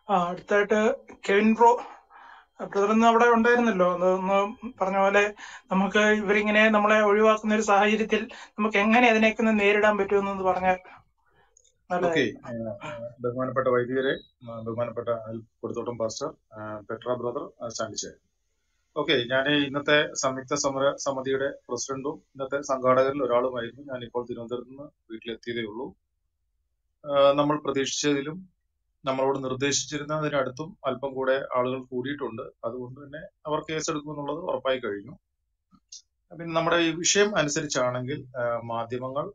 ആ അടുത്തായിട്ട് Kevin bro brother ഇന്ന് അവിടെ ഉണ്ടായിരുന്നല്ലോ അതൊന്ന് പറഞ്ഞ പോലെ നമുക്ക് ഇവരിങ്ങനെ നമ്മളെ ഒഴിവാക്കുന്ന ഒരു സാഹചര്യത്തിൽ നമുക്ക് എങ്ങനെ അതിനെയൊക്കെ ഒന്ന് നേരിടാൻ പറ്റുമെന്ന് പറഞ്ഞാൽ ഓക്കെ നല്ലതായിരുന്നു ബഹുമാനപ്പെട്ട വൈദികരെ ആ, ബഹുമാനപ്പെട്ട അനിൽ കൊടുത്തോട്ടം പാസ്റ്റർ ആ, പെട്ര ബ്രദർ ചാലിച്ചേ ഓക്കെ ഞാൻ ഇന്നത്തെ സംയുക്ത സമര സമിതിയുടെ പ്രസിഡന്റും ഇന്നത്തെ സംഘാടകരിൽ ഒരാളുമായിരുന്നു ഞാൻ ഇപ്പോൾ തിരുവനന്തപുരത്ത് നിന്ന് വീട്ടിലെത്തിയതേ ഉള്ളൂ ആ, നമ്മൾ പ്രതീക്ഷിച്ചതിലും നമ്മളോട് നിർദ്ദേശിച്ചിരുന്നതിനടുത്തും അല്പം കൂടെ ആളുകൾ കൂടിയിട്ടുണ്ട് അതുകൊണ്ട് തന്നെ അവർ കേസെടുക്കുമെന്നുള്ളത് ഉറപ്പായി കഴിഞ്ഞു പിന്നെ നമ്മുടെ ഈ വിഷയം അനുസരിച്ചാണെങ്കിൽ ആ, മാധ്യമങ്ങൾ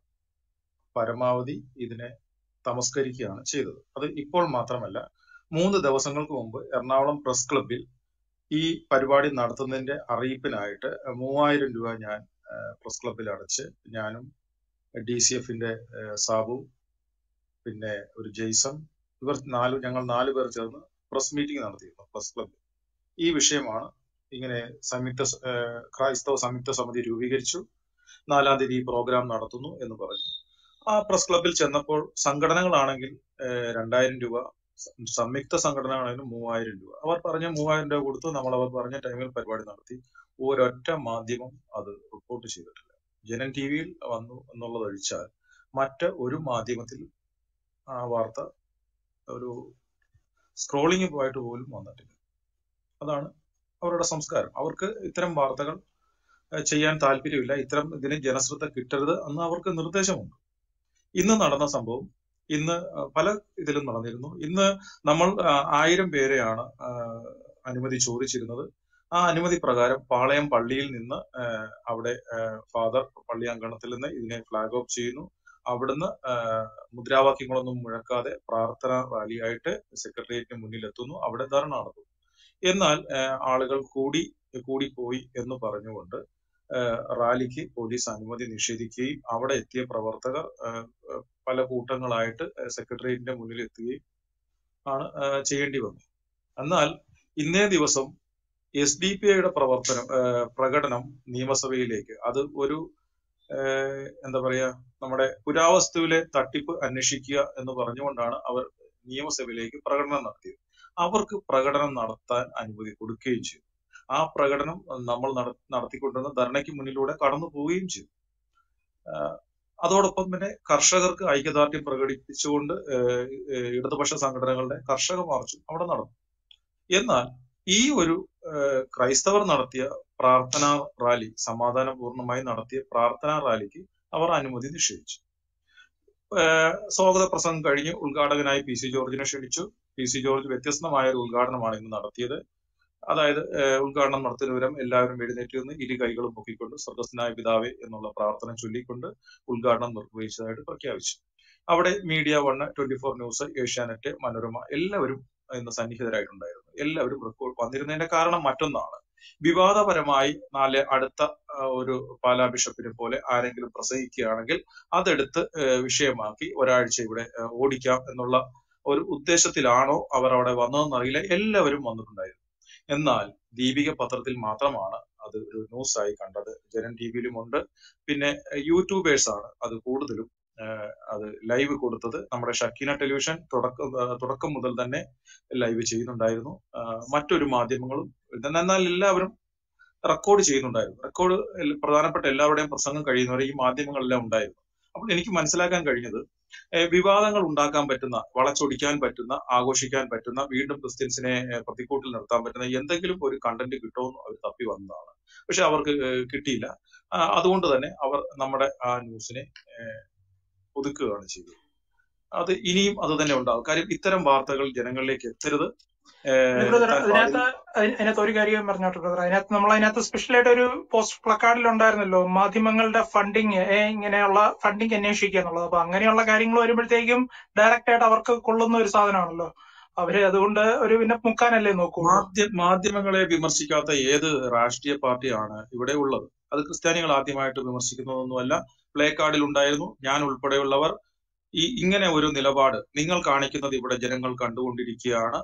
പരമാവധി ഇതിനെ തമസ്കരിക്കുകയാണ് ചെയ്തത് അത് ഇപ്പോൾ മാത്രമല്ല മൂന്ന് ദിവസങ്ങൾക്ക് മുമ്പ് എറണാകുളം പ്രസ് ക്ലബിൽ ഈ പരിപാടി നടത്തുന്നതിന്റെ അറിയിപ്പിനായിട്ട് മൂവായിരം രൂപ ഞാൻ ആ, പ്രസ് ക്ലബിൽ അടച്ച് ഞാനും ഡി സി എഫിന്റെ സാബു പിന്നെ ഒരു ജെയ്സൺ ഇവർ നാല് ഞങ്ങൾ നാല് പേർ ചേർന്ന് പ്രസ് മീറ്റിംഗ് നടത്തിയിരുന്നു പ്രസ് ക്ലബിൽ ഈ വിഷയമാണ് ഇങ്ങനെ സംയുക്ത സ- ആ, ക്രൈസ്തവ സംയുക്ത സമിതി രൂപീകരിച്ചു നാലാം തീയതി ഈ പ്രോഗ്രാം നടത്തുന്നു എന്ന് പറഞ്ഞു ആ പ്രസ് ക്ലബിൽ ചെന്നപ്പോൾ സംഘടനകളാണെങ്കിൽ ഏഹ്, രണ്ടായിരം രൂപ സ- സംയുക്ത സംഘടനകളാണെങ്കിൽ മൂവായിരം രൂപ അവർ പറഞ്ഞ മൂവായിരം രൂപ കൊടുത്തു നമ്മൾ അവർ പറഞ്ഞ ടൈമിൽ പരിപാടി നടത്തി ഒരൊറ്റ മാധ്യമം അത് റിപ്പോർട്ട് ചെയ്തിട്ടില്ല ജനൻ ടി വിയിൽ വന്നു എന്നുള്ളത് ഒഴിച്ചാൽ മറ്റ് ഒരു മാധ്യമത്തിൽ ആ വാർത്ത ഒരു സ്ക്രോളിംഗ് പോയിട്ട് പോലും വന്നിട്ടില്ല അതാണ് അവരുടെ സംസ്കാരം അവർക്ക് ഇത്തരം വാർത്തകൾ ഏഹ്, ചെയ്യാൻ താല്പര്യമില്ല ഇത്തരം ഇതിന് ജനശ്രദ്ധ കിട്ടരുത് എന്ന് അവർക്ക് നിർദ്ദേശമുണ്ട് ഇന്ന് നടന്ന സംഭവം ഇന്ന് ആ, പല ഇതിലും നടന്നിരുന്നു ഇന്ന് നമ്മൾ ആ, ആയിരം പേരെയാണ് ആ, അനുമതി ചോദിച്ചിരുന്നത് ആ അനുമതി പ്രകാരം പാളയം പള്ളിയിൽ നിന്ന് ആ, അവിടെ ആ, ഫാദർ പള്ളി അങ്കണത്തിൽ നിന്ന് ഇതിനെ ഫ്ലാഗ് ഓഫ് ചെയ്യുന്നു അവിടുന്ന് ആ, മുദ്രാവാക്യങ്ങളൊന്നും മുഴക്കാതെ പ്രാർത്ഥന റാലിയായിട്ട് സെക്രട്ടേറിയറ്റിന് മുന്നിൽ എത്തുന്നു അവിടെ ധർണ നടത്തുന്നു എന്നാൽ ആ, ആളുകൾ കൂടി കൂടിപ്പോയി എന്ന് പറഞ്ഞുകൊണ്ട് ആ, റാലിക്ക് പോലീസ് അനുമതി നിഷേധിക്കുകയും അവിടെ എത്തിയ പ്രവർത്തകർ ആ, ആ, പല കൂട്ടങ്ങളായിട്ട് സെക്രട്ടേറിയറ്റിന്റെ മുന്നിൽ എത്തുകയും ആണ് ആ, ചെയ്യേണ്ടി വന്നത് എന്നാൽ ഇന്നേ ദിവസം എസ് ഡി പി ഐയുടെ പ്രവർത്തനം ആ, പ്രകടനം നിയമസഭയിലേക്ക് അത് ഒരു ആ, എന്താ പറയാ നമ്മുടെ പുരാവസ്തുവിലെ തട്ടിപ്പ് അന്വേഷിക്കുക എന്ന് പറഞ്ഞുകൊണ്ടാണ് അവർ നിയമസഭയിലേക്ക് പ്രകടനം നടത്തിയത് അവർക്ക് പ്രകടനം നടത്താൻ അനുമതി കൊടുക്കുകയും ചെയ്തു ആ പ്രകടനം നമ്മൾ നട- നടത്തിക്കൊണ്ടിരുന്ന ധർണയ്ക്ക് മുന്നിലൂടെ കടന്നു പോവുകയും ചെയ്തു ആഹ് അതോടൊപ്പം തന്നെ കർഷകർക്ക് ഐക്യദാർഢ്യം പ്രകടിപ്പിച്ചുകൊണ്ട് ഏഹ് ഏഹ് ഇടതുപക്ഷ സംഘടനകളുടെ കർഷക മാർച്ചും അവിടെ നടന്നു എന്നാൽ ഈ ഒരു ഏഹ് ക്രൈസ്തവർ നടത്തിയ പ്രാർത്ഥനാ റാലി സമാധാനപൂർണമായി നടത്തിയ പ്രാർത്ഥനാ റാലിക്ക് അവർ അനുമതി നിഷേധിച്ചു ഏഹ് സ്വാഗത പ്രസംഗം കഴിഞ്ഞ് ഉദ്ഘാടകനായി പി സി ജോർജിനെ ക്ഷണിച്ചു പി സി ജോർജ് വ്യത്യസ്തമായ ഒരു ഉദ്ഘാടനമാണ് ഇന്ന് നടത്തിയത് അതായത് ഏഹ് ഉദ്ഘാടനം നടത്തുന്ന വിവരം എല്ലാവരും എഴുന്നേറ്റ് നിന്ന് ഇരു കൈകളും പൊക്കിക്കൊണ്ട് സ്വർഗസ്നായ പിതാവേ എന്നുള്ള പ്രാർത്ഥന ചൊല്ലിക്കൊണ്ട് ഉദ്ഘാടനം നിർവഹിച്ചതായിട്ട് പ്രഖ്യാപിച്ചു അവിടെ media one twenty four news Asianet Manorama എല്ലാവരും ഇന്ന് സന്നിഹിതരായിട്ടുണ്ടായിരുന്നു എല്ലാവരും റെക്കോർഡ് വന്നിരുന്നതിന്റെ കാരണം മറ്റൊന്നാണ് വിവാദപരമായി നാല് അടുത്ത ആ, ഒരു പാലാ ബിഷപ്പിനെ പോലെ ആരെങ്കിലും പ്രസംഗിക്കുകയാണെങ്കിൽ അതെടുത്ത് ഏഹ് വിഷയമാക്കി ഒരാഴ്ച ഇവിടെ ഏഹ് ഓടിക്കാം എന്നുള്ള ഒരു ഉദ്ദേശത്തിലാണോ അവർ അവിടെ വന്നതെന്നറിയില്ല എല്ലാവരും വന്നിട്ടുണ്ടായിരുന്നു എന്നാൽ ദീപിക പത്രത്തിൽ മാത്രമാണ് അത് ഒരു ന്യൂസ് ആയി കണ്ടത് ജനൻ ടി വിയിലുമുണ്ട് പിന്നെ യൂട്യൂബേഴ്സ് ആണ് അത് കൂടുതലും ഏഹ് അത് ലൈവ് കൊടുത്തത് നമ്മുടെ ഷക്കീന ടെലിവിഷൻ തുടക്കം ഏഹ് തുടക്കം മുതൽ തന്നെ ലൈവ് ചെയ്യുന്നുണ്ടായിരുന്നു ആഹ് മറ്റൊരു മാധ്യമങ്ങളും ഇത് എന്നാൽ എല്ലാവരും റെക്കോർഡ് ചെയ്യുന്നുണ്ടായിരുന്നു റെക്കോർഡ് പ്രധാനപ്പെട്ട എല്ലാവരുടെയും പ്രസംഗം കഴിയുന്നവരെ ഈ മാധ്യമങ്ങളെല്ലാം ഉണ്ടായിരുന്നു അപ്പോൾ എനിക്ക് മനസ്സിലാക്കാൻ കഴിഞ്ഞത് ഏഹ് വിവാദങ്ങൾ ഉണ്ടാക്കാൻ പറ്റുന്ന വളച്ചൊടിക്കാൻ പറ്റുന്ന ആഘോഷിക്കാൻ പറ്റുന്ന വീണ്ടും ക്രിസ്ത്യൻസിനെ ഏഹ് പ്രതിക്കൂട്ടിൽ നിർത്താൻ പറ്റുന്ന എന്തെങ്കിലും ഒരു കണ്ടന്റ് കിട്ടുമെന്ന് അവർ തപ്പി വന്നതാണ് പക്ഷെ അവർക്ക് ഏഹ് കിട്ടിയില്ല ആ, അതുകൊണ്ട് തന്നെ അവർ നമ്മുടെ ആ ന്യൂസിനെ ഏഹ് ഒതുക്കുകയാണ് ചെയ്തത് അത് ഇനിയും അത് തന്നെ ഉണ്ടാവും കാര്യം ഇത്തരം വാർത്തകൾ ജനങ്ങളിലേക്ക് എത്തരുത് ഏഹ് ബ്രദർ എത്താൻ അതിനകത്ത് പാടില്ല അതി- അതിനകത്ത് ഒരു കാര്യം പറഞ്ഞോട്ടെ ബ്രദർ അതിനകത്ത് നമ്മൾ അതിനകത്ത് സ്പെഷ്യൽ ആയിട്ട് ഒരു പോസ്റ്റ് പ്ലക്കാർഡിൽ ഉണ്ടായിരുന്നല്ലോ മാധ്യമങ്ങളുടെ ഫണ്ടിങ് ഇങ്ങനെയുള്ള ഫണ്ടിങ് അന്വേഷിക്കുക എന്നുള്ളത് അപ്പൊ അങ്ങനെയുള്ള കാര്യങ്ങൾ വരുമ്പോഴത്തേക്കും ഡയറക്റ്റ് ആയിട്ട് അവർക്ക് കൊള്ളുന്ന ഒരു സാധനമാണല്ലോ അവര് അതുകൊണ്ട് ഒരു പിന്നെ മുക്കാനല്ലേ നോക്കുള്ളൂ മാധ്യ മാധ്യമങ്ങളെ വിമർശിക്കാത്ത ഏത് രാഷ്ട്രീയ പാർട്ടിയാണ് ഇവിടെ ഉള്ളത് അത് ക്രിസ്ത്യാനികൾ ആദ്യമായിട്ട് വിമർശിക്കുന്നതൊന്നുമല്ല പ്ലേ കാർഡിൽ ഉണ്ടായിരുന്നു ഞാൻ ഉൾപ്പെടെയുള്ളവർ ഈ ഇങ്ങനെ ഒരു നിലപാട് നിങ്ങൾ കാണിക്കുന്നത് ഇവിടെ ജനങ്ങൾ കണ്ടുകൊണ്ടിരിക്കുകയാണ്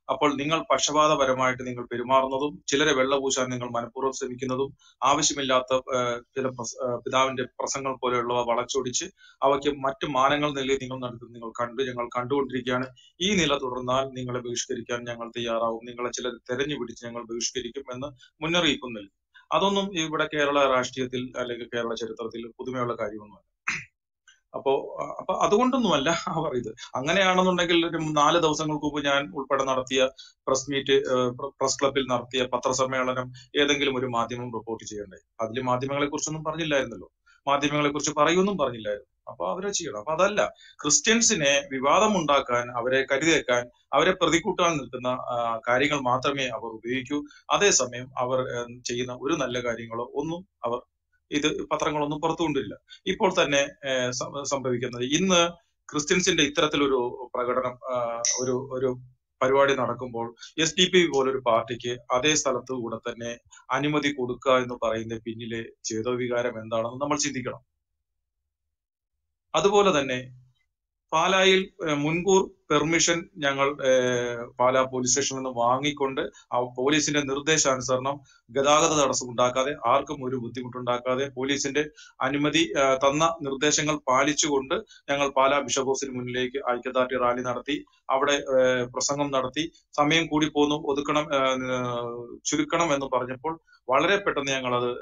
അപ്പോൾ നിങ്ങൾ പക്ഷപാതപരമായിട്ട് നിങ്ങൾ പെരുമാറുന്നതും ചിലരെ വെള്ളപൂശാൻ നിങ്ങൾ മനഃപൂർവ്വം ശ്രമിക്കുന്നതും ആവശ്യമില്ലാത്ത ഏഹ്, ചില പ്രസ- ഏഹ്, പിതാവിന്റെ പ്രസംഗങ്ങൾ പോലെയുള്ളവ വളച്ചൊടിച്ച് അവയ്ക്ക് മറ്റു മാനങ്ങൾ നൽകി നിങ്ങൾ നടത്തുന്നത് നിങ്ങൾ കണ്ടു ഞങ്ങൾ കണ്ടുകൊണ്ടിരിക്കുകയാണ് ഈ നില തുടർന്നാൽ നിങ്ങളെ ബഹിഷ്കരിക്കാൻ ഞങ്ങൾ തയ്യാറാവും നിങ്ങളെ ചിലർ തെരഞ്ഞു പിടിച്ച് ഞങ്ങൾ ബഹിഷ്കരിക്കും എന്ന് മുന്നറിയിപ്പും നൽകി അതൊന്നും ഇവിടെ കേരള രാഷ്ട്രീയത്തിൽ അല്ലെങ്കിൽ കേരള ചരിത്രത്തിൽ പുതുമയുള്ള കാര്യമൊന്നുമല്ല അപ്പോ അ- അപ്പൊ അതുകൊണ്ടൊന്നുമല്ല അവർ ഇത് അങ്ങനെയാണെന്നുണ്ടെങ്കിൽ ഒരു നാല് ദിവസങ്ങൾക്ക് മുമ്പ് ഞാൻ ഉൾപ്പെടെ നടത്തിയ പ്രസ് മീറ്റ് പ്രസ് ക്ലബിൽ നടത്തിയ പത്രസമ്മേളനം ഏതെങ്കിലും ഒരു മാധ്യമം റിപ്പോർട്ട് ചെയ്യണ്ടേ അതിൽ മാധ്യമങ്ങളെ കുറിച്ചൊന്നും പറഞ്ഞില്ലായിരുന്നല്ലോ മാധ്യമങ്ങളെ കുറിച്ച് പറയുമെന്നും പറഞ്ഞില്ലായിരുന്നു അപ്പൊ അവരെ ചെയ്യണം അപ്പൊ അതല്ല ക്രിസ്ത്യൻസിനെ വിവാദമുണ്ടാക്കാൻ അവരെ കരുതേക്കാൻ അവരെ പ്രതികൂട്ടാൻ നിൽക്കുന്ന ആ, കാര്യങ്ങൾ മാത്രമേ അവർ ഉപയോഗിക്കൂ അതേസമയം അവർ ഏഹ്, ചെയ്യുന്ന ഒരു നല്ല കാര്യങ്ങളോ ഒന്നും അവർ ഇത് പത്രങ്ങളൊന്നും പുറത്തു കൊണ്ടില്ല ഇപ്പോൾ തന്നെ ഏഹ്, സം- സംഭവിക്കുന്നത് ഇന്ന് ക്രിസ്ത്യൻസിന്റെ ഇത്തരത്തിലൊരു പ്രകടനം ആ, ഒരു ഒരു പരിപാടി നടക്കുമ്പോൾ എസ് ഡി പി പോലൊരു പാർട്ടിക്ക് അതേ സ്ഥലത്ത് കൂടെ തന്നെ അനുമതി കൊടുക്കുക എന്ന് പറയുന്ന പിന്നിലെ ചേതോവികാരം എന്താണെന്ന് നമ്മൾ ചിന്തിക്കണം അതുപോലെ തന്നെ പാലായിൽ ഏഹ്, മുൻകൂർ പെർമിഷൻ ഞങ്ങൾ ഏഹ്, പാലാ പോലീസ് സ്റ്റേഷനിൽ നിന്ന് വാങ്ങിക്കൊണ്ട് ആ പോലീസിന്റെ നിർദ്ദേശാനുസരണം ഗതാഗത തടസ്സം ഉണ്ടാക്കാതെ ആർക്കും ഒരു ബുദ്ധിമുട്ടുണ്ടാക്കാതെ പോലീസിന്റെ അനുമതി ഏഹ്, തന്ന നിർദ്ദേശങ്ങൾ പാലിച്ചുകൊണ്ട് ഞങ്ങൾ പാലാ ബിഷപ്പ് ഹൗസിന് മുന്നിലേക്ക് ഐക്യദാർഢ്യ റാലി നടത്തി അവിടെ ഏഹ്, പ്രസംഗം നടത്തി സമയം കൂടി പോന്നു ഒതുക്കണം ഏഹ്, ഏഹ്, ചുരുക്കണം എന്ന് പറഞ്ഞപ്പോൾ വളരെ പെട്ടെന്ന് ഞങ്ങൾ അത്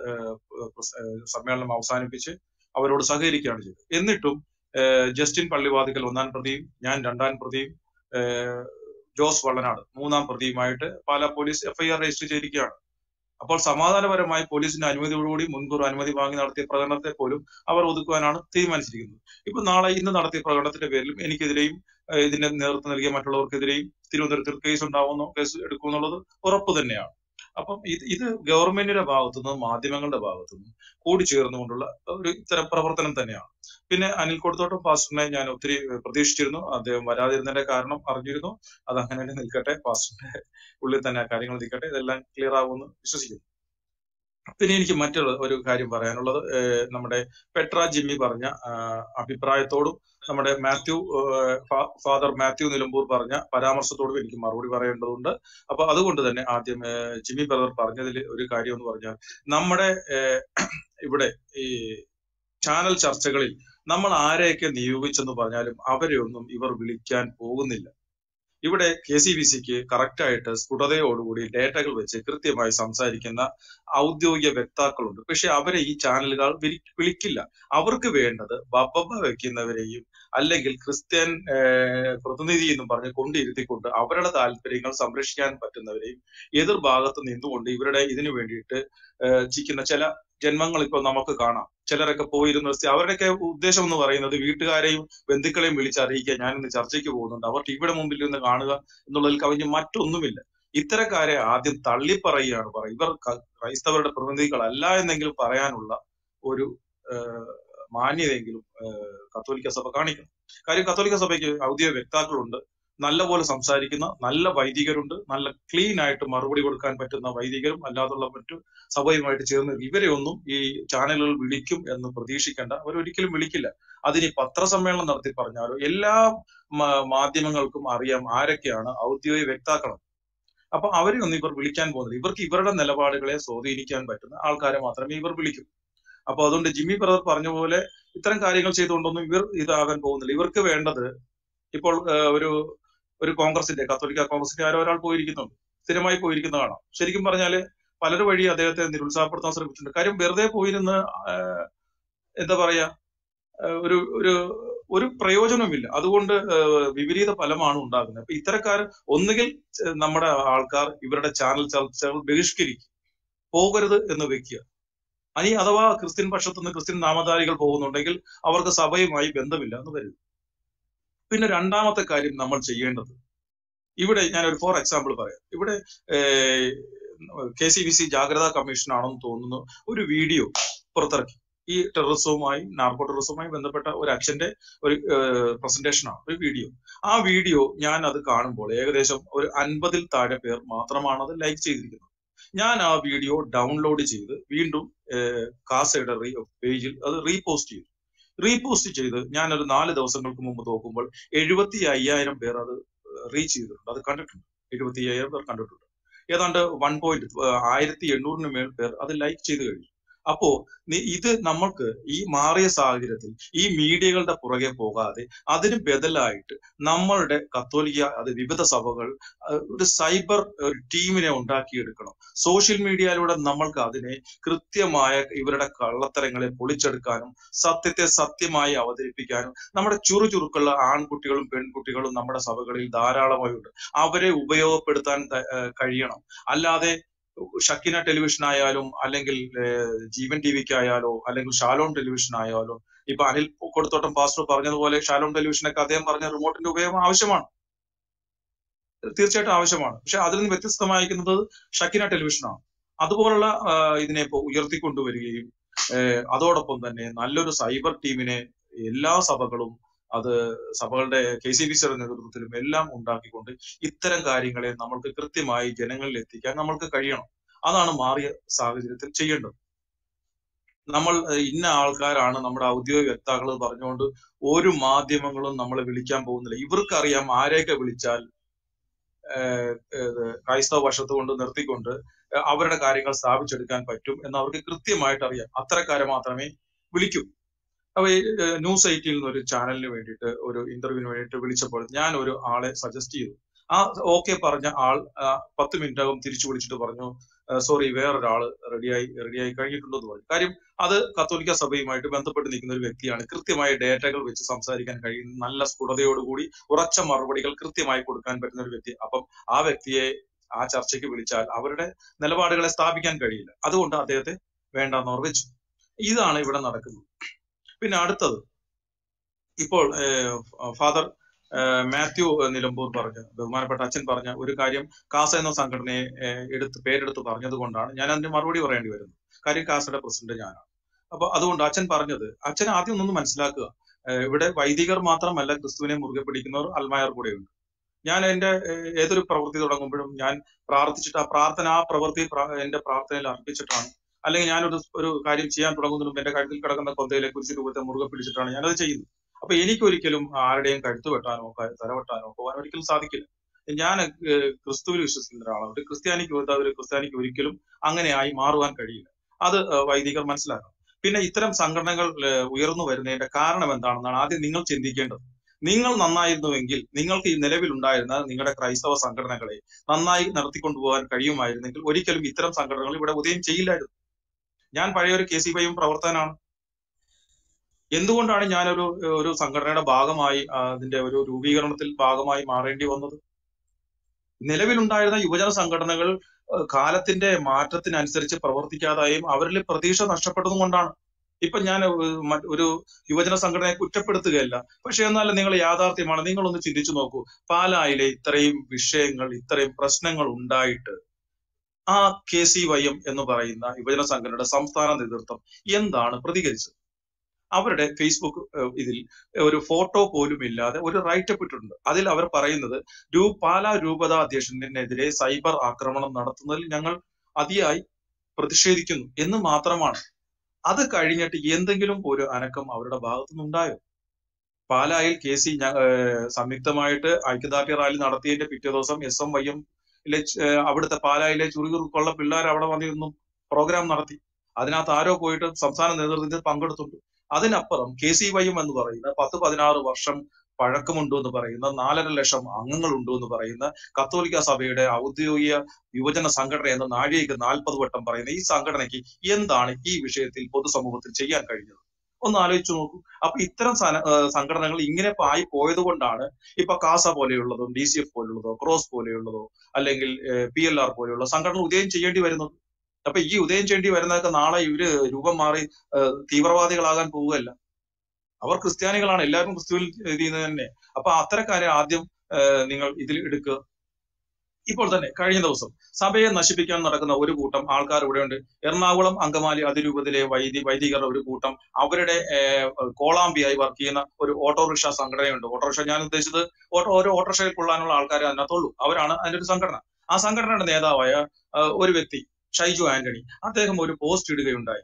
സമ്മേളനം അവസാനിപ്പിച്ച് അവരോട് സഹകരിക്കുകയാണ് ചെയ്തത് എന്നിട്ടും ഏഹ് ജസ്റ്റിൻ പള്ളിവാതിക്കൽ ഒന്നാം പ്രതിയും ഞാൻ രണ്ടാം പ്രതിയും ഏഹ് ജോസ് വള്ളനാട് മൂന്നാം പ്രതിയുമായിട്ട് പാലാ പോലീസ് എഫ്ഐആർ രജിസ്റ്റർ ചെയ്തിരിക്കുകയാണ് അപ്പോൾ സമാധാനപരമായി പോലീസിന്റെ അനുമതിയോടുകൂടി മുൻകൂർ അനുമതി വാങ്ങി നടത്തിയ പ്രകടനത്തെ പോലും അവർ ഒതുക്കുവാനാണ് തീരുമാനിച്ചിരിക്കുന്നത് ഇപ്പൊ നാളെ ഇന്ന് നടത്തിയ പ്രകടനത്തിന്റെ പേരിലും എനിക്കെതിരെയും ഏഹ് ഇതിന്റെ നേതൃത്വം നൽകിയ മറ്റുള്ളവർക്കെതിരെയും തിരുവനന്തപുരത്തിൽ കേസ് ഉണ്ടാവുമെന്നോ കേസ് എടുക്കുമെന്നുള്ളത് ഉറപ്പ് തന്നെയാണ് അപ്പം ഇത് ഇത് ഗവൺമെന്റിന്റെ ഭാഗത്തുനിന്നും മാധ്യമങ്ങളുടെ ഭാഗത്തുനിന്നും കൂടി ചേർന്നുകൊണ്ടുള്ള ഒരു ഇത്തരം പ്രവർത്തനം തന്നെയാണ് പിന്നെ അനിൽ കൊടുത്തോട്ടം പാസ്റ്ററിനെ ഞാൻ ഒത്തിരി പ്രതീക്ഷിച്ചിരുന്നു അദ്ദേഹം വരാതിരുന്നതിന്റെ കാരണം അറിഞ്ഞിരുന്നു അത് അങ്ങനെ തന്നെ നിൽക്കട്ടെ പാസ്റ്ററിന്റെ ഉള്ളിൽ തന്നെ ആ കാര്യങ്ങൾ നിൽക്കട്ടെ ഇതെല്ലാം ക്ലിയർ ആവുമെന്ന് വിശ്വസിക്കുന്നു പിന്നെ എനിക്ക് മറ്റൊരു ഒരു കാര്യം പറയാനുള്ളത് ഏഹ് നമ്മുടെ പെട്ര ജിമ്മി പറഞ്ഞ ആഹ് അഭിപ്രായത്തോടും നമ്മുടെ മാത്യു ഏഹ് ഫാ- ഫാദർ മാത്യു നിലമ്പൂർ പറഞ്ഞ പരാമർശത്തോടും എനിക്ക് മറുപടി പറയേണ്ടതുണ്ട് അപ്പൊ അതുകൊണ്ട് തന്നെ ആദ്യം ഏഹ് ജിമ്മി ബ്രദർ പറഞ്ഞതിൽ ഒരു കാര്യം എന്ന് പറഞ്ഞാൽ നമ്മുടെ ഏഹ് ഇവിടെ ഈ ചാനൽ ചർച്ചകളിൽ നമ്മൾ ആരെയൊക്കെ നിയോഗിച്ചെന്ന് പറഞ്ഞാലും അവരെ ഒന്നും ഇവർ വിളിക്കാൻ പോകുന്നില്ല ഇവിടെ കെ സി ബി സിക്ക് കറക്റ്റായിട്ട് സ്ഫുടതയോടുകൂടി ഡേറ്റകൾ വെച്ച് കൃത്യമായി സംസാരിക്കുന്ന ഔദ്യോഗിക വ്യക്താക്കളുണ്ട് പക്ഷെ അവരെ ഈ ചാനലുകൾ വിളി- വിളിക്കില്ല അവർക്ക് വേണ്ടത് ബബബ വെക്കുന്നവരെയും അല്ലെങ്കിൽ ക്രിസ്ത്യൻ ഏഹ്, പ്രതിനിധി എന്നും പറഞ്ഞ് കൊണ്ടിരുത്തിക്കൊണ്ട് അവരുടെ താല്പര്യങ്ങൾ സംരക്ഷിക്കാൻ പറ്റുന്നവരെയും എതിർഭാഗത്ത് നിന്നുകൊണ്ട് ഇവരുടെ ഇതിനു വേണ്ടിയിട്ട് ഏഹ്, ചിക്കുന്ന ചില ജന്മങ്ങൾ ഇപ്പൊ നമുക്ക് കാണാം ചിലരൊക്കെ പോയിരുന്ന അവരുടെയൊക്കെ ഉദ്ദേശം എന്ന് പറയുന്നത് വീട്ടുകാരെയും ബന്ധുക്കളെയും വിളിച്ചറിയിക്കുക ഞാൻ ഇന്ന് ചർച്ചയ്ക്ക് പോകുന്നുണ്ട് അവർ ടിവിയുടെ മുമ്പിൽ നിന്ന് കാണുക എന്നുള്ളതിൽ കവിഞ്ഞ് മറ്റൊന്നുമില്ല ഇത്തരക്കാരെ ആദ്യം തള്ളിപ്പറയുകയാണ് പറയുക ഇവർ ക- ക്രൈസ്തവരുടെ പ്രതിനിധികളല്ല എന്നെങ്കിലും പറയാനുള്ള ഒരു ഏഹ്, മാന്യതയെങ്കിലും ഏഹ്, കത്തോലിക്ക സഭ കാണിക്കണം കാര്യം കത്തോലിക്ക സഭയ്ക്ക് ഔദ്യോഗിക വ്യക്താക്കളുണ്ട് നല്ലപോലെ സംസാരിക്കുന്ന നല്ല വൈദികരുണ്ട് നല്ല ക്ലീൻ ആയിട്ട് മറുപടി കൊടുക്കാൻ പറ്റുന്ന വൈദികരും അല്ലാതുള്ള മറ്റു സഭയുമായിട്ട് ചേർന്ന് ഇവരെ ഒന്നും ഈ ചാനലുകൾ വിളിക്കും എന്ന് പ്രതീക്ഷിക്കേണ്ട അവർ ഒരിക്കലും വിളിക്കില്ല അതിന് പത്രസമ്മേളനം നടത്തി പറഞ്ഞാലോ എല്ലാ മ- മാധ്യമങ്ങൾക്കും അറിയാം ആരൊക്കെയാണ് ഔദ്യോഗിക വ്യക്താക്കൾ അപ്പൊ അവരെ ഒന്നും ഇവർ വിളിക്കാൻ പോകുന്നില്ല ഇവർക്ക് ഇവരുടെ നിലപാടുകളെ സ്വാധീനിക്കാൻ പറ്റുന്ന ആൾക്കാരെ മാത്രമേ ഇവർ വിളിക്കൂ അപ്പൊ അതുകൊണ്ട് ജിമ്മി ബ്രദർ പറഞ്ഞ പോലെ ഇത്തരം കാര്യങ്ങൾ ചെയ്തുകൊണ്ടൊന്നും ഇവർ ഇതാകാൻ പോകുന്നില്ല ഇവർക്ക് വേണ്ടത് ഇപ്പോൾ ഏഹ്, ഒരു ഒരു കോൺഗ്രസിന്റെ കത്തോലിക്ക കോൺഗ്രസിന്റെ ആരോ ഒരാൾ പോയിരിക്കുന്നുണ്ട് സ്ഥിരമായി പോയിരിക്കുന്ന കാണാം ശരിക്കും പറഞ്ഞാല് പലരും വഴി അദ്ദേഹത്തെ നിരുത്സാഹപ്പെടുത്താൻ ശ്രമിച്ചിട്ടുണ്ട് കാര്യം വെറുതെ പോയിരുന്ന് ആഹ്, എന്താ പറയാ ആഹ്, ഒരു ഒരു ഒരു പ്രയോജനവുമില്ല അതുകൊണ്ട് ആഹ്, വിപരീത ഫലമാണ് ഉണ്ടാകുന്നത് അപ്പൊ ഇത്തരക്കാർ ഒന്നുകിൽ ചെ- നമ്മുടെ ആൾക്കാർ ഇവരുടെ ചാനൽ ചർച്ചകൾ ബഹിഷ്കരിക്കും പോകരുത് എന്ന് വെക്കുക അനി അഥവാ ക്രിസ്ത്യൻ പക്ഷത്തു നിന്ന് ക്രിസ്ത്യൻ നാമധാരികൾ പോകുന്നുണ്ടെങ്കിൽ അവർക്ക് സഭയുമായി ബന്ധമില്ല എന്ന് വരും പിന്നെ രണ്ടാമത്തെ കാര്യം നമ്മൾ ചെയ്യേണ്ടത് ഇവിടെ ഞാൻ ഒരു ഫോർ എക്സാമ്പിൾ പറയാം ഇവിടെ കെ സി ബി സി ജാഗ്രതാ കമ്മീഷൻ ആണെന്ന് തോന്നുന്നു ഒരു വീഡിയോ പുറത്തിറക്കി ഈ ടെററിസവുമായി നാർക്കോ ടെററിസവുമായി ബന്ധപ്പെട്ട ഒരു അച്ഛന്റെ ഒരു പ്രസന്റേഷൻ ആണ് ഒരു വീഡിയോ ആ വീഡിയോ ഞാൻ അത് കാണുമ്പോൾ ഏകദേശം ഒരു അൻപതിൽ താഴെ പേർ മാത്രമാണ് അത് ലൈക്ക് ചെയ്തിരിക്കുന്നത് ഞാൻ ആ വീഡിയോ ഡൗൺലോഡ് ചെയ്ത് വീണ്ടും കാസയുടെ പേജിൽ അത് റീപോസ്റ്റ് ചെയ്തു റീപോസ്റ്റ് ചെയ്ത് ഞാൻ ഒരു നാല് ദിവസങ്ങൾക്ക് മുമ്പ് നോക്കുമ്പോൾ എഴുപത്തി അയ്യായിരം പേർ അത് റീച്ച് ചെയ്തിട്ടുണ്ട് അത് കണ്ടിട്ടുണ്ട് എഴുപത്തി അയ്യായിരം പേർ കണ്ടിട്ടുണ്ട് ഏതാണ്ട് വൺ പോയിന്റ് ആയിരത്തി എണ്ണൂറിന് മേൽ പേർ അത് ലൈക്ക് ചെയ്ത് കഴിഞ്ഞു അപ്പോ നി- ഇത് നമ്മൾക്ക് ഈ മാറിയ സാഹചര്യത്തിൽ ഈ മീഡിയകളുടെ പുറകെ പോകാതെ അതിന് ബദലായിട്ട് നമ്മളുടെ കത്തോലിക്ക അത് വിവിധ സഭകൾ അഹ് ഒരു സൈബർ ഒരു ടീമിനെ ഉണ്ടാക്കിയെടുക്കണം സോഷ്യൽ മീഡിയയിലൂടെ നമ്മൾക്ക് അതിനെ കൃത്യമായ ഇവരുടെ കള്ളത്തരങ്ങളെ പൊളിച്ചെടുക്കാനും സത്യത്തെ സത്യമായി അവതരിപ്പിക്കാനും നമ്മുടെ ചുറുചുറുക്കുള്ള ആൺകുട്ടികളും പെൺകുട്ടികളും നമ്മുടെ സഭകളിൽ ധാരാളമായി ഉണ്ട് അവരെ ഉപയോഗപ്പെടുത്താൻ ത- ഏഹ് കഴിയണം അല്ലാതെ ഷക്കിന ടെലിവിഷൻ ആയാലും അല്ലെങ്കിൽ ഏഹ് ജീവൻ ടി വിക്ക് ആയാലോ അല്ലെങ്കിൽ ഷാലോൺ ടെലിവിഷൻ ആയാലോ ഇപ്പൊ അനിൽ കൊടുത്തോട്ടം പാസ്റ്റർ പറഞ്ഞതുപോലെ ഷാലോൺ ടെലിവിഷനൊക്കെ അദ്ദേഹം പറഞ്ഞ റിമോട്ടിന്റെ ഉപയോഗം ആവശ്യമാണ് തീർച്ചയായിട്ടും ആവശ്യമാണ് പക്ഷെ അതിൽ നിന്ന് വ്യത്യസ്തമായിരിക്കുന്നത് ഷക്കിന ടെലിവിഷനാണ് അതുപോലുള്ള ആ, ഇതിനെ ഇപ്പൊ ഉയർത്തിക്കൊണ്ടുവരികയും ഏഹ് അതോടൊപ്പം തന്നെ നല്ലൊരു സൈബർ ടീമിനെ എല്ലാ സഭകളും അത് സഭകളുടെ കെ സി ബി സിയുടെ നേതൃത്വത്തിലും എല്ലാം ഉണ്ടാക്കിക്കൊണ്ട് ഇത്തരം കാര്യങ്ങളെ നമ്മൾക്ക് കൃത്യമായി ജനങ്ങളിൽ എത്തിക്കാൻ നമ്മൾക്ക് കഴിയണം അതാണ് മാറിയ സാഹചര്യത്തിൽ ചെയ്യേണ്ടത് നമ്മൾ ഏഹ്, ഇന്ന ആൾക്കാരാണ് നമ്മുടെ ഔദ്യോഗിക വക്താക്കൾ പറഞ്ഞുകൊണ്ട് ഒരു മാധ്യമങ്ങളും നമ്മളെ വിളിക്കാൻ പോകുന്നില്ല ഇവർക്കറിയാം ആരെയൊക്കെ വിളിച്ചാൽ ഏഹ്, ഏത് ക്രൈസ്തവ വശത്ത് കൊണ്ട് നിർത്തിക്കൊണ്ട് ഏഹ്, അവരുടെ കാര്യങ്ങൾ സ്ഥാപിച്ചെടുക്കാൻ പറ്റും എന്ന് അവർക്ക് കൃത്യമായിട്ട് അറിയാം അത്തരക്കാരെ മാത്രമേ വിളിക്കൂ അപ്പൊ ഈ, ഏഹ്, ന്യൂസ് എയ്റ്റിൽ നിന്ന് ഒരു ചാനലിന് വേണ്ടിയിട്ട് ഒരു ഇന്റർവ്യൂവിന് വേണ്ടിയിട്ട് വിളിച്ചപ്പോൾ ഞാൻ ഒരു ആളെ സജസ്റ്റ് ചെയ്തു ആ ഓക്കെ പറഞ്ഞ ആൾ ആ, പത്ത് മിനിറ്റകം തിരിച്ചു വിളിച്ചിട്ട് പറഞ്ഞു സോറി വേറൊരാള് റെഡിയായി റെഡിയായി കഴിഞ്ഞിട്ടുണ്ടോ എന്ന് പറഞ്ഞു കാര്യം അത് കത്തോലിക്ക സഭയുമായിട്ട് ബന്ധപ്പെട്ട് നിൽക്കുന്ന ഒരു വ്യക്തിയാണ് കൃത്യമായ ഡേറ്റകൾ വെച്ച് സംസാരിക്കാൻ കഴിയുന്ന നല്ല സ്ഫുടതയോടുകൂടി ഉറച്ച മറുപടികൾ കൃത്യമായി കൊടുക്കാൻ പറ്റുന്ന ഒരു വ്യക്തി അപ്പം ആ വ്യക്തിയെ ആ ചർച്ചയ്ക്ക് വിളിച്ചാൽ അവരുടെ നിലപാടുകളെ സ്ഥാപിക്കാൻ കഴിയില്ല അതുകൊണ്ട് അദ്ദേഹത്തെ വേണ്ടെന്ന് അവർ വെച്ചു ഇതാണ് ഇവിടെ നടക്കുന്നത് പിന്നെ അടുത്തത് ഇപ്പോൾ ഏഹ്, ഫാദർ ഏഹ്, മാത്യു നിലമ്പൂർ പറഞ്ഞ ബഹുമാനപ്പെട്ട അച്ഛൻ പറഞ്ഞ ഒരു കാര്യം കാസ എന്ന സംഘടനയെ ഏഹ്, എടുത്ത് പേരെടുത്ത് പറഞ്ഞത് കൊണ്ടാണ് ഞാൻ അതിന് മറുപടി പറയേണ്ടി വരുന്നത് കാര്യം കാസയുടെ പ്രസിഡന്റ് ഞാനാണ് അപ്പൊ അതുകൊണ്ട് അച്ഛൻ പറഞ്ഞത് അച്ഛൻ ആദ്യം ഒന്നൊന്ന് മനസ്സിലാക്കുക ഏഹ്, ഇവിടെ വൈദികർ മാത്രമല്ല ക്രിസ്തുവിനെ മുറുകെ പിടിക്കുന്നവർ അൽമായർ കൂടെയുണ്ട് ഞാൻ എന്റെ ഏഹ്, ഏതൊരു പ്രവൃത്തി തുടങ്ങുമ്പോഴും ഞാൻ പ്രാർത്ഥിച്ചിട്ട് ആ പ്രാർത്ഥന ആ പ്രവൃത്തി പ്ര- എന്റെ പ്രാർത്ഥനയിൽ അർപ്പിച്ചിട്ടാണ് അല്ലെങ്കിൽ ഞാനൊരു ഒരു കാര്യം ചെയ്യാൻ തുടങ്ങുന്നതിന് മുമ്പ് എന്റെ കഴുത്തിൽ കിടക്കുന്ന കൊന്തയിലെ കുരിശ് രൂപത്തെ മുറുകെ പിടിച്ചിട്ടാണ് ഞാനത് ചെയ്യുന്നത് അപ്പൊ എനിക്കൊരിക്കലും ആരുടെയും കഴുത്ത് വെട്ടാനോ ക- തല വെട്ടാനോ പോകാൻ ഒരിക്കലും സാധിക്കില്ല ഞാൻ ഏഹ്, ക്രിസ്തുവിൽ വിശ്വസിക്കുന്ന ഒരാളാണ് ഒരു ക്രിസ്ത്യാനിക്ക് ഒരു ഒരു ക്രിസ്ത്യാനിക്ക് ഒരിക്കലും അങ്ങനെയായി മാറുവാൻ കഴിയില്ല അത് ഏഹ്, വൈദികർ മനസ്സിലാക്കണം പിന്നെ ഇത്തരം സംഘടനകൾ ഏഹ്, ഉയർന്നു വരുന്നതിന്റെ കാരണം എന്താണെന്നാണ് ആദ്യം നിങ്ങൾ ചിന്തിക്കേണ്ടത് നിങ്ങൾ നന്നായിരുന്നുവെങ്കിൽ നിങ്ങൾക്ക് ഈ നിലവിലുണ്ടായിരുന്ന നിങ്ങളുടെ ക്രൈസ്തവ സംഘടനകളെ നന്നായി നടത്തിക്കൊണ്ടുപോകാൻ കഴിയുമായിരുന്നെങ്കിൽ ഒരിക്കലും ഇത്തരം സംഘടനകൾ ഇവിടെ ഉദയം ചെയ്യില്ലായിരുന്നു ഞാൻ പഴയ ഒരു കെ സി വൈയും പ്രവർത്തകനാണ് എന്തുകൊണ്ടാണ് ഞാനൊരു ഒരു സംഘടനയുടെ ഭാഗമായി ആ, അതിന്റെ ഒരു രൂപീകരണത്തിൽ ഭാഗമായി മാറേണ്ടി വന്നത് നിലവിലുണ്ടായിരുന്ന യുവജന സംഘടനകൾ ഏഹ്, കാലത്തിന്റെ മാറ്റത്തിനനുസരിച്ച് പ്രവർത്തിക്കാതായും അവരിൽ പ്രതീക്ഷ നഷ്ടപ്പെട്ടതും കൊണ്ടാണ് ഇപ്പൊ ഞാൻ ഏഹ്, മ- ഒരു യുവജന സംഘടനയെ കുറ്റപ്പെടുത്തുകയല്ല പക്ഷെ എന്നാലും നിങ്ങൾ യാഥാർത്ഥ്യമാണ് നിങ്ങളൊന്ന് ചിന്തിച്ചു നോക്കൂ പാലായിലെ ഇത്രയും വിഷയങ്ങൾ ഇത്രയും പ്രശ്നങ്ങൾ ഉണ്ടായിട്ട് ആ കെ സി വൈ എം എന്ന് പറയുന്ന യുവജന സംഘടനയുടെ സംസ്ഥാന നേതൃത്വം എന്താണ് പ്രതികരിച്ചത് അവരുടെ ഫേസ്ബുക്ക് ഏഹ്, ഇതിൽ ഒരു ഫോട്ടോ പോലും ഇല്ലാതെ ഒരു റൈറ്റപ്പ് ഇട്ടിട്ടുണ്ട് അതിൽ അവർ പറയുന്നത് രൂ പാലാ രൂപതാ അധ്യക്ഷനെതിരെ സൈബർ ആക്രമണം നടത്തുന്നതിൽ ഞങ്ങൾ അതിയായി പ്രതിഷേധിക്കുന്നു എന്ന് മാത്രമാണ് അത് കഴിഞ്ഞിട്ട് എന്തെങ്കിലും ഒരു അനക്കം അവരുടെ ഭാഗത്തുനിന്നുണ്ടായോ പാലായിൽ കെ സി ഞ- ഏഹ് സംയുക്തമായിട്ട് ഐക്യദാർഢ്യ റാലി നടത്തിയതിന്റെ പിറ്റേ ദിവസം എസ് എം വൈ എം അവിടുത്തെ പാലായിലെ ചുറുചുറുക്കുള്ള പിള്ളേർ അവിടെ വന്നിരുന്നു പ്രോഗ്രാം നടത്തി അതിനകത്ത് ആരോ പോയിട്ട് സംസ്ഥാന നേതൃത്വത്തിൽ പങ്കെടുത്തുണ്ട് അതിനപ്പുറം കെ സി വൈ എം എന്ന് പറയുന്ന പത്ത് പതിനാറ് വർഷം പഴക്കമുണ്ട് എന്ന് പറയുന്ന നാലര ലക്ഷം അംഗങ്ങളുണ്ട് എന്ന് പറയുന്ന കത്തോലിക്ക സഭയുടെ ഔദ്യോഗിക യുവജന സംഘടന എന്ന നാഴികയ്ക്ക് നാൽപ്പത് വട്ടം പറയുന്ന ഈ സംഘടനയ്ക്ക് എന്താണ് ഈ വിഷയത്തിൽ പൊതുസമൂഹത്തിൽ ചെയ്യാൻ കഴിഞ്ഞത് ഒന്ന് ആലോചിച്ചു നോക്കൂ അപ്പൊ ഇത്തരം സന- ഏഹ് സംഘടനകൾ ഇങ്ങനെ ആയി പോയത് കൊണ്ടാണ് ഇപ്പൊ കാസ പോലെയുള്ളതോ ഡി സി എഫ് പോലെയുള്ളതോ ക്രോസ് പോലെയുള്ളതോ അല്ലെങ്കിൽ പി എൽ ആർ പോലെയുള്ള സംഘടന ഉദയം ചെയ്യേണ്ടി വരുന്നത് അപ്പൊ ഈ ഉദയം ചെയ്യേണ്ടി വരുന്നതൊക്കെ നാളെ ഇവര് രൂപം മാറി ഏഹ് തീവ്രവാദികളാകാൻ പോവുകയല്ല അവർ ക്രിസ്ത്യാനികളാണ് എല്ലാവരും ക്രിസ്തുവിൽ ഇത് ചെയ്യുന്നത് തന്നെ അപ്പൊ അത്തരക്കാരെ ആദ്യം ഏഹ് നിങ്ങൾ ഇതിൽ എടുക്കുക ഇപ്പോൾ തന്നെ കഴിഞ്ഞ ദിവസം സഭയെ നശിപ്പിക്കാൻ നടക്കുന്ന ഒരു കൂട്ടം ആൾക്കാർ ഇവിടെയുണ്ട് എറണാകുളം അങ്കമാലി അതിരൂപതയിലെ വൈദി വൈദികരുടെ ഒരു കൂട്ടം അവരുടെ ഏഹ്, കോളാമ്പിയായി വർക്ക് ചെയ്യുന്ന ഒരു ഓട്ടോറിക്ഷ സംഘടനയുണ്ട് ഓട്ടോറിക്ഷ ഞാൻ ഉദ്ദേശിച്ചത് ഓട്ടോ ഓരോ ഓട്ടോറിക്ഷയിൽ കൊള്ളാനുള്ള ആൾക്കാരെ അതിനകത്തുള്ളൂ അവരാണ് അതിന്റെ ഒരു സംഘടന ആ സംഘടനയുടെ നേതാവായ ഏഹ്, ഒരു വ്യക്തി ഷൈജു ആന്റണി അദ്ദേഹം ഒരു പോസ്റ്റ് ഇടുകയുണ്ടായി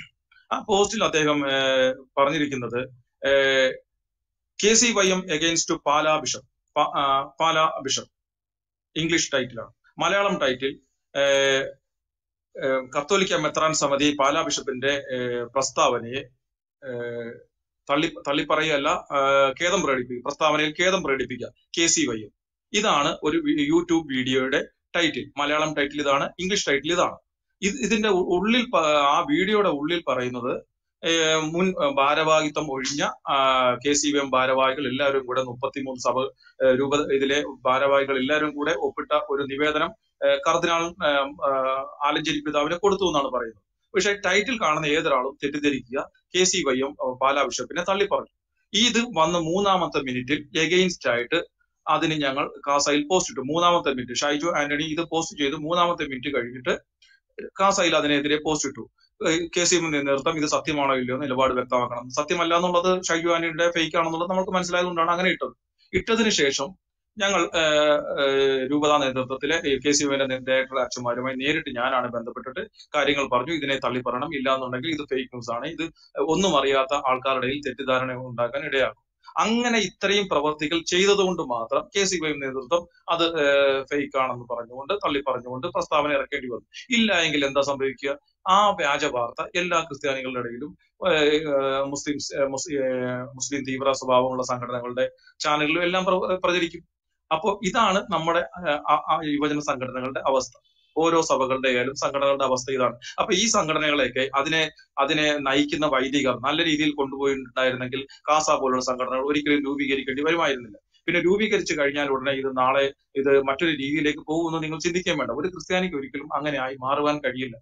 ആ പോസ്റ്റിൽ അദ്ദേഹം ഏഹ്, പറഞ്ഞിരിക്കുന്നത് K C Y M against Pala bishop പ- ആ, പാലാ ബിഷപ്പ് ഇംഗ്ലീഷ് ടൈറ്റിലാണ് മലയാളം ടൈറ്റിൽ ഏഹ്, ഏഹ്, കത്തോലിക്ക മെത്രാൻ സമിതി പാലാ ബിഷപ്പിന്റെ ഏഹ്, പ്രസ്താവനയെ ഏഹ്, തള്ളി തള്ളിപ്പറയല്ല ഏഹ്, ഖേദം പ്രകടിപ്പിക്കുക പ്രസ്താവനയിൽ ഖേദം പ്രകടിപ്പിക്കുക കെ സി വൈ എം ഇതാണ് ഒരു വി- യൂട്യൂബ് വീഡിയോയുടെ ടൈറ്റിൽ മലയാളം ടൈറ്റിൽ ഇതാണ് ഇംഗ്ലീഷ് ടൈറ്റിൽ ഇതാണ് ഇത് ഇതിന്റെ ഉ- ഉള്ളിൽ പ- ആ വീഡിയോയുടെ ഉള്ളിൽ പറയുന്നത് ഏഹ്, മുൻ ഏഹ്, ഭാരവാഹിത്വം ഒഴിഞ്ഞ കെ സി വി എം ഭാരവാഹികൾ എല്ലാവരും കൂടെ മുപ്പത്തിമൂന്ന് സഭ ഏഹ്, രൂപ ഇതിലെ ഭാരവാഹികൾ എല്ലാവരും കൂടെ ഒപ്പിട്ട ഒരു നിവേദനം ഏഹ്, കർദിനാൾ ഏഹ്, ഏഹ്, ആലഞ്ചേരി പിതാവിന് കൊടുത്തു എന്നാണ് പറയുന്നത് പക്ഷെ ടൈറ്റിൽ കാണുന്ന ഏതൊരാളും തെറ്റിദ്ധരിക്കുക കെ സി വൈ എം ഏഹ്, പാലാ ബിഷപ്പിനെ തള്ളിപ്പറഞ്ഞു ഇത് വന്ന് മൂന്നാമത്തെ മിനിറ്റിൽ എഗെയിൻസ്റ്റ് ആയിട്ട് അതിന് ഞങ്ങൾ കാസയിൽ പോസ്റ്റ് ഇട്ടു മൂന്നാമത്തെ മിനിറ്റ് ഷൈജു ആന്റണി ഇത് പോസ്റ്റ് ചെയ്ത് മൂന്നാമത്തെ മിനിറ്റ് കഴിഞ്ഞിട്ട് കാസയിൽ അതിനെതിരെ പോസ്റ്റ് ഇട്ടു ഏഹ് കെ സി എമ്മിന്റെ നേതൃത്വം ഇത് സത്യമാണോ ഇല്ലയോ എന്ന് നിലപാട് വ്യക്തമാക്കണം സത്യമല്ല എന്നുള്ളത് ഷൈജു ആന്റണിയുടെ ഫേക്ക് ആണെന്നുള്ളത് നമുക്ക് മനസ്സിലായതുകൊണ്ടാണ് അങ്ങനെ ഇട്ടത് ഇട്ടതിന് ശേഷം ഞങ്ങൾ ഏഹ്, ഏഹ്, രൂപതാ നേതൃത്വത്തിലെ കെ സി എമ്മിന്റെ ഡയറക്ടർ അച്ഛന്മാരുമായി നേരിട്ട് ഞാനാണ് ബന്ധപ്പെട്ടിട്ട് കാര്യങ്ങൾ പറഞ്ഞു ഇതിനെ തള്ളിപ്പറയണം ഇല്ല എന്നുണ്ടെങ്കിൽ ഇത് ഫേക്ക് ന്യൂസ് ആണ് ഇത് ഒന്നും അറിയാത്ത ആൾക്കാരുടെ ഇടയിൽ തെറ്റിദ്ധാരണ ഉണ്ടാക്കാൻ ഇടയാക്കും അങ്ങനെ ഇത്രയും പ്രവർത്തികൾ ചെയ്തതുകൊണ്ട് മാത്രം കെ സി ബി നേതൃത്വം അത് ഫേക്ക് ആണെന്ന് പറഞ്ഞുകൊണ്ട് തള്ളി പറഞ്ഞുകൊണ്ട് പ്രസ്താവന ഇറക്കേണ്ടി വന്നു ഇല്ല എങ്കിൽ എന്താ സംഭവിക്കുക ആ വ്യാജ വാർത്ത എല്ലാ ക്രിസ്ത്യാനികളുടെ ഇടയിലും ഏഹ്, ഏഹ്, മുസ്ലിം ഏഹ്, മുസ്- ഏഹ്, മുസ്ലിം തീവ്ര സ്വഭാവമുള്ള സംഘടനകളുടെ ചാനലിലും എല്ലാം പ്ര- പ്രചരിക്കും അപ്പോൾ ഇതാണ് നമ്മുടെ ഏഹ്, ആ ആ യുവജന സംഘടനകളുടെ അവസ്ഥ ഓരോ സഭകളുടെ ആയാലും സംഘടനകളുടെ അവസ്ഥ ഇതാണ് അപ്പൊ ഈ സംഘടനകളെയൊക്കെ അതിനെ അതിനെ നയിക്കുന്ന വൈദികർ നല്ല രീതിയിൽ കൊണ്ടുപോയിട്ടുണ്ടായിരുന്നെങ്കിൽ കാസ പോലുള്ള സംഘടനകൾ ഒരിക്കലും രൂപീകരിക്കേണ്ടി വരുമായിരുന്നില്ല പിന്നെ രൂപീകരിച്ചു കഴിഞ്ഞാൽ ഉടനെ ഇത് നാളെ ഇത് മറ്റൊരു രീതിയിലേക്ക് പോകുമെന്ന് നിങ്ങൾ ചിന്തിക്കാൻ വേണ്ട ഒരു ക്രിസ്ത്യാനിക്ക് ഒരിക്കലും അങ്ങനെ ആയി മാറുവാൻ കഴിയില്ല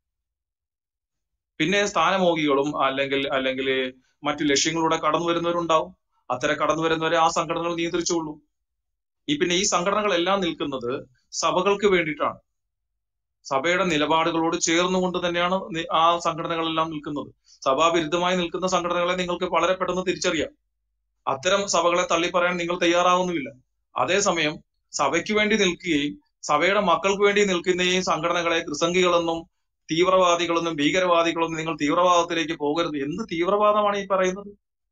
പിന്നെ സ്ഥാനമോഹികളും അല്ലെങ്കിൽ അല്ലെങ്കിൽ മറ്റു ലക്ഷ്യങ്ങളിലൂടെ കടന്നു വരുന്നവരുണ്ടാവും അത്തരം കടന്നു വരുന്നവരെ ആ സംഘടനകൾ നിയന്ത്രിച്ചുകൊള്ളൂ ഈ പിന്നെ ഈ സംഘടനകളെല്ലാം നിൽക്കുന്നത് സഭകൾക്ക് വേണ്ടിയിട്ടാണ് സഭയുടെ നിലപാടുകളോട് ചേർന്നുകൊണ്ട് തന്നെയാണ് നി- ആ സംഘടനകളെല്ലാം നിൽക്കുന്നത് സഭാവിരുദ്ധമായി നിൽക്കുന്ന സംഘടനകളെ നിങ്ങൾക്ക് വളരെ പെട്ടെന്ന് തിരിച്ചറിയാം അത്തരം സഭകളെ തള്ളിപ്പറയാൻ നിങ്ങൾ തയ്യാറാവുന്നുമില്ല അതേസമയം സഭയ്ക്ക് വേണ്ടി നിൽക്കുകയും സഭയുടെ മക്കൾക്ക് വേണ്ടി നിൽക്കുന്ന ഈ സംഘടനകളെ കൃസംഗികളെന്നും തീവ്രവാദികളെന്നും ഭീകരവാദികളെന്നും നിങ്ങൾ തീവ്രവാദത്തിലേക്ക് പോകരുത് എന്ത് തീവ്രവാദമാണ് ഈ പറയുന്നത്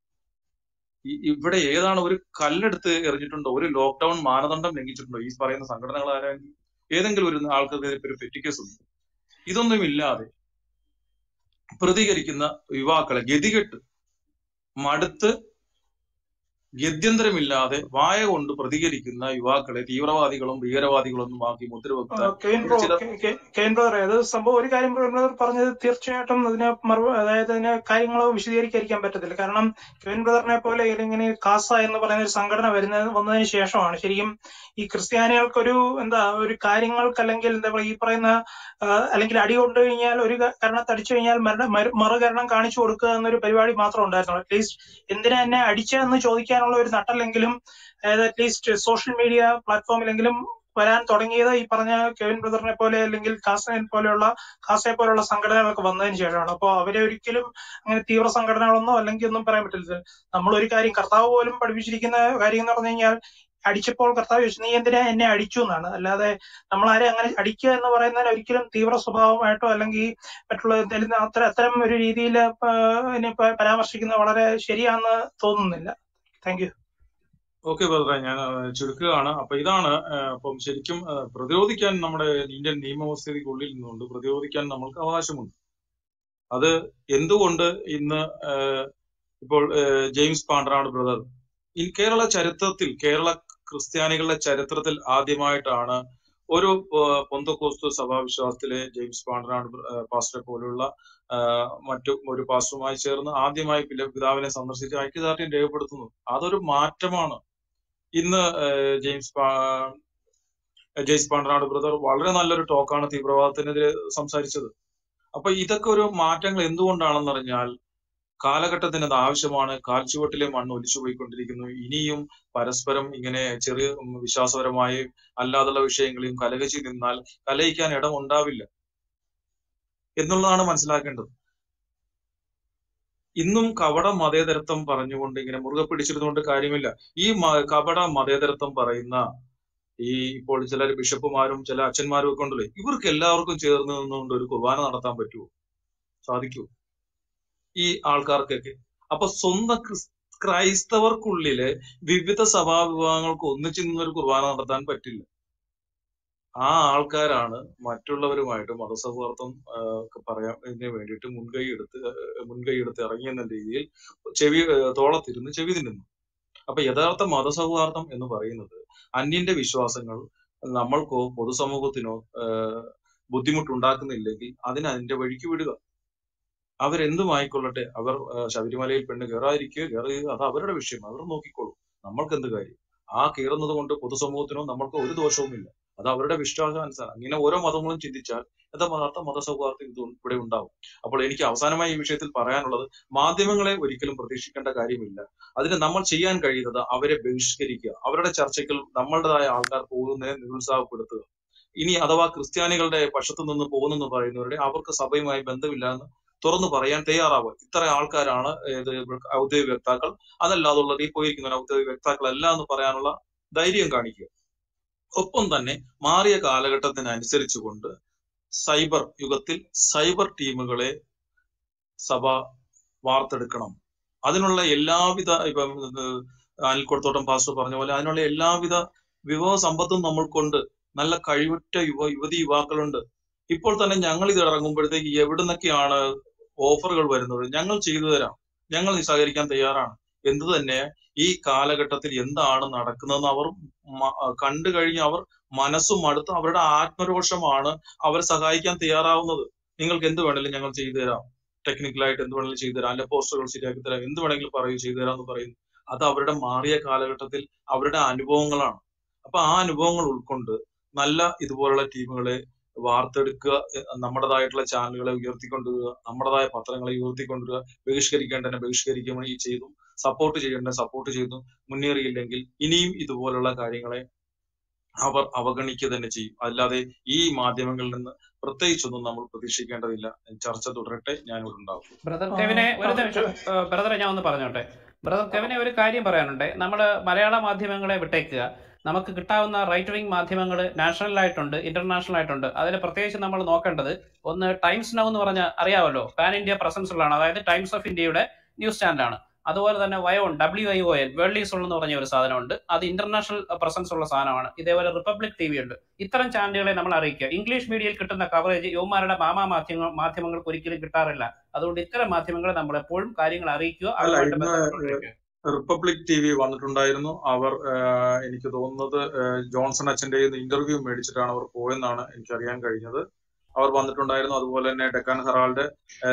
ഈ- ഇവിടെ ഏതാണ് ഒരു കല്ലെടുത്ത് എറിഞ്ഞിട്ടുണ്ടോ ഒരു ലോക്ക്ഡൌൺ മാനദണ്ഡം ലംഘിച്ചിട്ടുണ്ടോ ഈ പറയുന്ന സംഘടനകൾ ആരെങ്കിലും ഏതെങ്കിലും ഒരു ആൾക്കാർക്ക് ഒരു പെറ്റിക്കേസ് ഉണ്ട് ഇതൊന്നും ഇല്ലാതെ പ്രതികരിക്കുന്ന യുവാക്കളെ ഗതികെട്ട് മടുത്ത് ഗത്യന്തരമില്ലാതെ വായ കൊണ്ട് പ്രതികരിക്കുന്ന യുവാക്കളെ തീവ്രവാദികളും ഭീകരവാദികളൊന്നും ആക്കി മുദ്രവെക്കാൻ കെയിൻ ബ്രോ ചില കെ- കെ- കെയിൻ ബ്രദർ അത് സംഭവം ഒരു കാര്യം കെയിൻ ബ്രദർ പറഞ്ഞത് തീർച്ചയായിട്ടും അതിനെ മറു അതായത് അതിനെ കാര്യങ്ങൾ വിശദീകരിക്കാൻ പറ്റത്തില്ല കാരണം കെയിൻ ബ്രദറിനെ പോലെ ഇങ്ങനെ കാസ എന്ന് പറയുന്ന ഒരു സംഘടന വരുന്നത് വന്നതിന് ശേഷമാണ് ശരിക്കും ഈ ക്രിസ്ത്യാനികൾക്കൊരു എന്താ ഒരു കാര്യങ്ങൾക്ക് അല്ലെങ്കിൽ എന്താ പറയുക ഈ പറയുന്ന ആ, അല്ലെങ്കിൽ അടി കൊണ്ടു കഴിഞ്ഞാൽ ഒരു ക- കരണത്ത് അടിച്ചു കഴിഞ്ഞാൽ മരണ മരു- മറുകരണം കാണിച്ചു കൊടുക്കുക എന്നൊരു പരിപാടി മാത്രം ഉണ്ടായിരുന്നുള്ളൂ അറ്റ്ലീസ്റ്റ് എന്തിനാ എന്നെ അടിച്ചതെന്ന് ചോദിക്കാനുള്ള ഒരു നട്ടല്ലെങ്കിലും അതായത് അറ്റ്ലീസ്റ്റ് സോഷ്യൽ മീഡിയ പ്ലാറ്റ്ഫോമിലെങ്കിലും വരാൻ തുടങ്ങിയത് ഈ പറഞ്ഞ കെവിൻ ബ്രദറിനെ പോലെ അല്ലെങ്കിൽ കാസനെ പോലെയുള്ള കാസയെ പോലെയുള്ള സംഘടനകളൊക്കെ വന്നതിന് ശേഷമാണ് അപ്പോൾ അവരെ ഒരിക്കലും അങ്ങനെ തീവ്ര സംഘടനകളൊന്നോ അല്ലെങ്കിൽ ഒന്നും പറയാൻ പറ്റില്ല നമ്മൾ ഒരു കാര്യം കർത്താവ് പോലും പഠിപ്പിച്ചിരിക്കുന്ന കാര്യം എന്ന് പറഞ്ഞു കഴിഞ്ഞാൽ അടിച്ചപ്പോൾ കർത്താവ് ചോദിച്ചു നീ എന്തിനാ എന്നെ അടിച്ചു എന്നാണ് അല്ലാതെ നമ്മൾ ആരെ അങ്ങനെ അടിക്കുക എന്ന് പറയുന്നതിന് ഒരിക്കലും തീവ്ര സ്വഭാവമായിട്ടോ അല്ലെങ്കിൽ മറ്റുള്ള എന്തെങ്കിലും അത്തരം അത്തരം ഒരു രീതിയിൽ പരാമർശിക്കുന്നത് വളരെ ശരിയാണെന്ന് തോന്നുന്നില്ല താങ്ക് യു ഓക്കെ ബ്രദറെ ഞാൻ ആ, ചുരുക്കുകയാണ് അപ്പൊ ഇതാണ് ആ, അപ്പം ശരിക്കും ആ, പ്രതിരോധിക്കാൻ നമ്മുടെ ഇന്ത്യൻ നിയമവ്യവസ്ഥയ്ക്കുള്ളിൽ നിന്നുകൊണ്ട് പ്രതിരോധിക്കാൻ നമ്മൾക്ക് അവകാശമുണ്ട് അത് എന്തുകൊണ്ട് ഇന്ന് ആ, ഇപ്പോൾ ആ, ജെയിംസ് പാണ്ഡ്രാട് ബ്രദർ ഈ കേരള ചരിത്രത്തിൽ കേരള ക്രിസ്ത്യാനികളുടെ ചരിത്രത്തിൽ ആദ്യമായിട്ടാണ് ഒരു ആ, പൊന്തക്കോസ്തു സഭാവിശ്വാസത്തിലെ ജെയിംസ് പാണ്ഡ്രാട് പാസ്റ്ററെ പോലുള്ള ആ, മറ്റു ഒരു പാസ്റ്ററുമായി ചേർന്ന് ആദ്യമായി പില- പിതാവിനെ സന്ദർശിച്ച് ഐക്യദാർഢ്യം രേഖപ്പെടുത്തുന്നു അതൊരു മാറ്റമാണ് ഇന്ന് ആ, ജെയിംസ് പാ- ജെയ്സ് പാണ്ഡ്രാട് ബ്രദർ വളരെ നല്ലൊരു ടോക്കാണ് തീവ്രവാദത്തിനെതിരെ സംസാരിച്ചത് അപ്പൊ ഇതൊക്കെ ഒരു മാറ്റങ്ങൾ എന്തുകൊണ്ടാണെന്ന് അറിഞ്ഞാൽ കാലഘട്ടത്തിന് അത് ആവശ്യമാണ് കാൽച്ചുവട്ടിലെ മണ്ണ് ഒലിച്ചു പോയിക്കൊണ്ടിരിക്കുന്നു ഇനിയും പരസ്പരം ഇങ്ങനെ ചെറിയ ഉം, വിശ്വാസപരമായി അല്ലാതുള്ള വിഷയങ്ങളെയും കലഹിച്ച് നിന്നാൽ കലഹിക്കാൻ ഇടം ഉണ്ടാവില്ല എന്നുള്ളതാണ് മനസ്സിലാക്കേണ്ടത് ഇന്നും കപട മതേതരത്വം പറഞ്ഞുകൊണ്ട് ഇങ്ങനെ മുറുകെ പിടിച്ചിരുന്നുകൊണ്ട് കാര്യമില്ല ഈ മ- കപട മതേതരത്വം പറയുന്ന ഈ ഇപ്പോൾ ചില ബിഷപ്പുമാരും ചില അച്ഛന്മാരും ഒക്കെ ഉണ്ടല്ലോ ഇവർക്ക് എല്ലാവർക്കും ചേർന്ന് നിന്നുകൊണ്ട് ഒരു കുർബാന നടത്താൻ പറ്റുമോ സാധിക്കുമോ ഈ ആൾക്കാർക്കൊക്കെ അപ്പൊ സ്വന്തം ക്രിസ്- ക്രൈസ്തവർക്കുള്ളിലെ വിവിധ സഭാവിഭാഗങ്ങൾക്ക് ഒന്നിച്ചു നിന്നൊരു കുർബാന നടത്താൻ പറ്റില്ല ആ ആൾക്കാരാണ് മറ്റുള്ളവരുമായിട്ട് മതസൗഹാർദ്ദം ആ, ഒക്കെ പറയാൻ വേണ്ടിയിട്ട് മുൻകൈ എടുത്ത് ആ, മുൻകൈ എടുത്ത് ഇറങ്ങിയെന്ന രീതിയിൽ ചെവി ആ, തോളത്തിരുന്ന് ചെവി തിന്നുന്നു അപ്പൊ യഥാർത്ഥ മതസൗഹാർദ്ദം എന്ന് പറയുന്നത് അന്യന്റെ വിശ്വാസങ്ങൾ നമ്മൾക്കോ പൊതുസമൂഹത്തിനോ ആ, ബുദ്ധിമുട്ടുണ്ടാക്കുന്നില്ലെങ്കിൽ അതിന് അതിന്റെ വഴിക്ക് വിടുക അവരെന്തും ആയിക്കൊള്ളട്ടെ അവർ ആ, ശബരിമലയിൽ പെണ്ണ് കയറാതിരിക്കുകയോ കയറുകയോ അത് അവരുടെ വിഷയം അവർ നോക്കിക്കോളും നമ്മൾക്ക് എന്ത് കാര്യം ആ കയറുന്നത് കൊണ്ട് പൊതുസമൂഹത്തിനോ നമ്മൾക്ക് ഒരു ദോഷവുമില്ല അത് അവരുടെ വിശ്വാസാനുസരണം ഇങ്ങനെ ഓരോ മതങ്ങളും ചിന്തിച്ചാൽ യഥാർത്ഥ മതസൗഹാർദ്ദം ഇത് ഇവിടെ ഉണ്ടാവും അപ്പോൾ എനിക്ക് അവസാനമായി ഈ വിഷയത്തിൽ പറയാനുള്ളത് മാധ്യമങ്ങളെ ഒരിക്കലും പ്രതീക്ഷിക്കേണ്ട കാര്യമില്ല അതിന് നമ്മൾ ചെയ്യാൻ കഴിയുന്നത് അവരെ ബഹിഷ്കരിക്കുക അവരുടെ ചർച്ചയ്ക്ക് നമ്മളുടേതായ ആൾക്കാർ പോകുന്നതിനെ നിരുത്സാഹപ്പെടുത്തുക ഇനി അഥവാ ക്രിസ്ത്യാനികളുടെ പക്ഷത്തു നിന്ന് പോകുന്നെന്ന് പറയുന്നവരുടെ അവർക്ക് സഭയുമായി ബന്ധമില്ല എന്ന് തുറന്നു പറയാൻ തയ്യാറാവുക ഇത്ര ആൾക്കാരാണ് ഏത് ഔദ്യോഗിക വക്താക്കൾ അതല്ലാതുള്ളത് ഈ പോയിരിക്കുന്ന ഔദ്യോഗിക വക്താക്കളല്ല എന്ന് പറയാനുള്ള ധൈര്യം കാണിക്കുക ഒപ്പം തന്നെ മാറിയ കാലഘട്ടത്തിനനുസരിച്ചുകൊണ്ട് സൈബർ യുഗത്തിൽ സൈബർ ടീമുകളെ സഭ വാർത്തെടുക്കണം അതിനുള്ള എല്ലാവിധ ഇപ്പം ഏഹ് അനിൽക്കുടത്തോട്ടം പാസ്റ്റർ പറഞ്ഞ പോലെ അതിനുള്ള എല്ലാവിധ വിഭവ സമ്പത്തും നമ്മൾക്കുണ്ട് നല്ല കഴിവുറ്റ യുവ യുവതി യുവാക്കളുണ്ട് ഇപ്പോൾ തന്നെ ഞങ്ങൾ ഇത് ഇറങ്ങുമ്പോഴത്തേക്ക് എവിടുന്നൊക്കെയാണ് ഓഫറുകൾ വരുന്നത് ഞങ്ങൾ ചെയ്തു തരാം ഞങ്ങൾ സഹകരിക്കാൻ തയ്യാറാണ് എന്തു തന്നെ ഈ കാലഘട്ടത്തിൽ എന്താണ് നടക്കുന്നതെന്ന് അവർ മ- കണ്ടു കഴിഞ്ഞ് അവർ മനസ്സും മടുത്ത് അവരുടെ ആത്മരോഷമാണ് അവർ സഹായിക്കാൻ തയ്യാറാവുന്നത് നിങ്ങൾക്ക് എന്ത് വേണമെങ്കിലും ഞങ്ങൾ ചെയ്തു തരാം ടെക്നിക്കലായിട്ട് എന്ത് വേണമെങ്കിലും ചെയ്തു തരാം അല്ലെ പോസ്റ്ററുകൾ ശരിയാക്കി തരാം എന്ത് വേണമെങ്കിലും പറയൂ ചെയ്തു തരാം എന്ന് പറയുന്നു അത് അവരുടെ മാറിയ കാലഘട്ടത്തിൽ അവരുടെ അനുഭവങ്ങളാണ് അപ്പൊ ആ അനുഭവങ്ങൾ ഉൾക്കൊണ്ട് നല്ല ഇതുപോലുള്ള ടീമുകളെ വാർത്തെടുക്കുക എ- നമ്മുടേതായിട്ടുള്ള ചാനലുകളെ ഉയർത്തിക്കൊണ്ടുവരിക നമ്മുടേതായ പത്രങ്ങളെ ഉയർത്തിക്കൊണ്ടുവരിക ബഹിഷ്കരിക്കേണ്ടതിനെ ബഹിഷ്കരിക്കുകയും ചെയ്തു സപ്പോർട്ട് ചെയ്യേണ്ടത് സപ്പോർട്ട് ചെയ്തു മുന്നേറിയില്ലെങ്കിൽ ഇനിയും ഇതുപോലുള്ള കാര്യങ്ങളെ അവർ അവഗണിക്കുക തന്നെ ചെയ്യും അല്ലാതെ ഈ മാധ്യമങ്ങളിൽ നിന്ന് പ്രത്യേകിച്ചൊന്നും നമ്മൾ പ്രതീക്ഷിക്കേണ്ടതില്ല ചർച്ച തുടരട്ടെ ഞാൻ ഇവിടെ ഉണ്ടാവും ബ്രദർ ആ, കെവിനെ ഒരു ആ, നിമിഷം ബ്രദറെ ഞാൻ ഒന്ന് പറഞ്ഞോട്ടെ ബ്രദർ കെവിനെ ഒരു കാര്യം പറയാനുണ്ട് നമ്മൾ മലയാള മാധ്യമങ്ങളെ വിട്ടേക്കുക നമുക്ക് കിട്ടാവുന്ന റൈറ്റ് വിങ് മാധ്യമങ്ങൾ നാഷണൽ ആയിട്ടുണ്ട് ഇന്റർനാഷണൽ ആയിട്ടുണ്ട് അതിൽ പ്രത്യേകിച്ച് നമ്മൾ നോക്കേണ്ടത് ഒന്ന് ടൈംസ് നൗ എന്ന് പറഞ്ഞ അറിയാമല്ലോ പാൻ ഇന്ത്യ പ്രസൻസ് ഉള്ളതാണ് അതായത് ടൈംസ് ഓഫ് ഇന്ത്യയുടെ ന്യൂസ് ചാനലാണ് അതുപോലെ തന്നെ വയോൺ W I O N world is എന്ന് പറഞ്ഞ ഒരു സാധനമുണ്ട് അത് ഇന്റർനാഷണൽ പ്രസൻസ് ഉള്ള സാധനമാണ് ഇതേപോലെ റിപ്പബ്ലിക് ടി വി ഉണ്ട് ഇത്തരം ചാനലുകളെ നമ്മൾ അറിയിക്കുക ഇംഗ്ലീഷ് മീഡിയയിൽ കിട്ടുന്ന കവറേജ് യുവമാരുടെ മാമാ മാധ്യമ മാധ്യമങ്ങൾക്ക് ഒരിക്കലും കിട്ടാറില്ല അതുകൊണ്ട് ഇത്തരം മാധ്യമങ്ങളെ നമ്മൾ എപ്പോഴും കാര്യങ്ങൾ അറിയിക്കുക അല്ല അവരുമായിട്ട് ഇന്ന് ബന്ധപ്പെട്ടുകൊണ്ടിരിക്കുക റിപ്പബ്ലിക് ടി വി വന്നിട്ടുണ്ടായിരുന്നു അവർ ആഹ്, എനിക്ക് തോന്നുന്നത് ആഹ്, ജോൺസൺ അച്ഛന്റെ ഇന്റർവ്യൂ മേടിച്ചിട്ടാണ് അവർ പോയെന്നാണ് എനിക്ക് അറിയാൻ കഴിഞ്ഞത് അവർ വന്നിട്ടുണ്ടായിരുന്നു അതുപോലെ തന്നെ ഡെക്കാൻ ഹെറാൾഡ്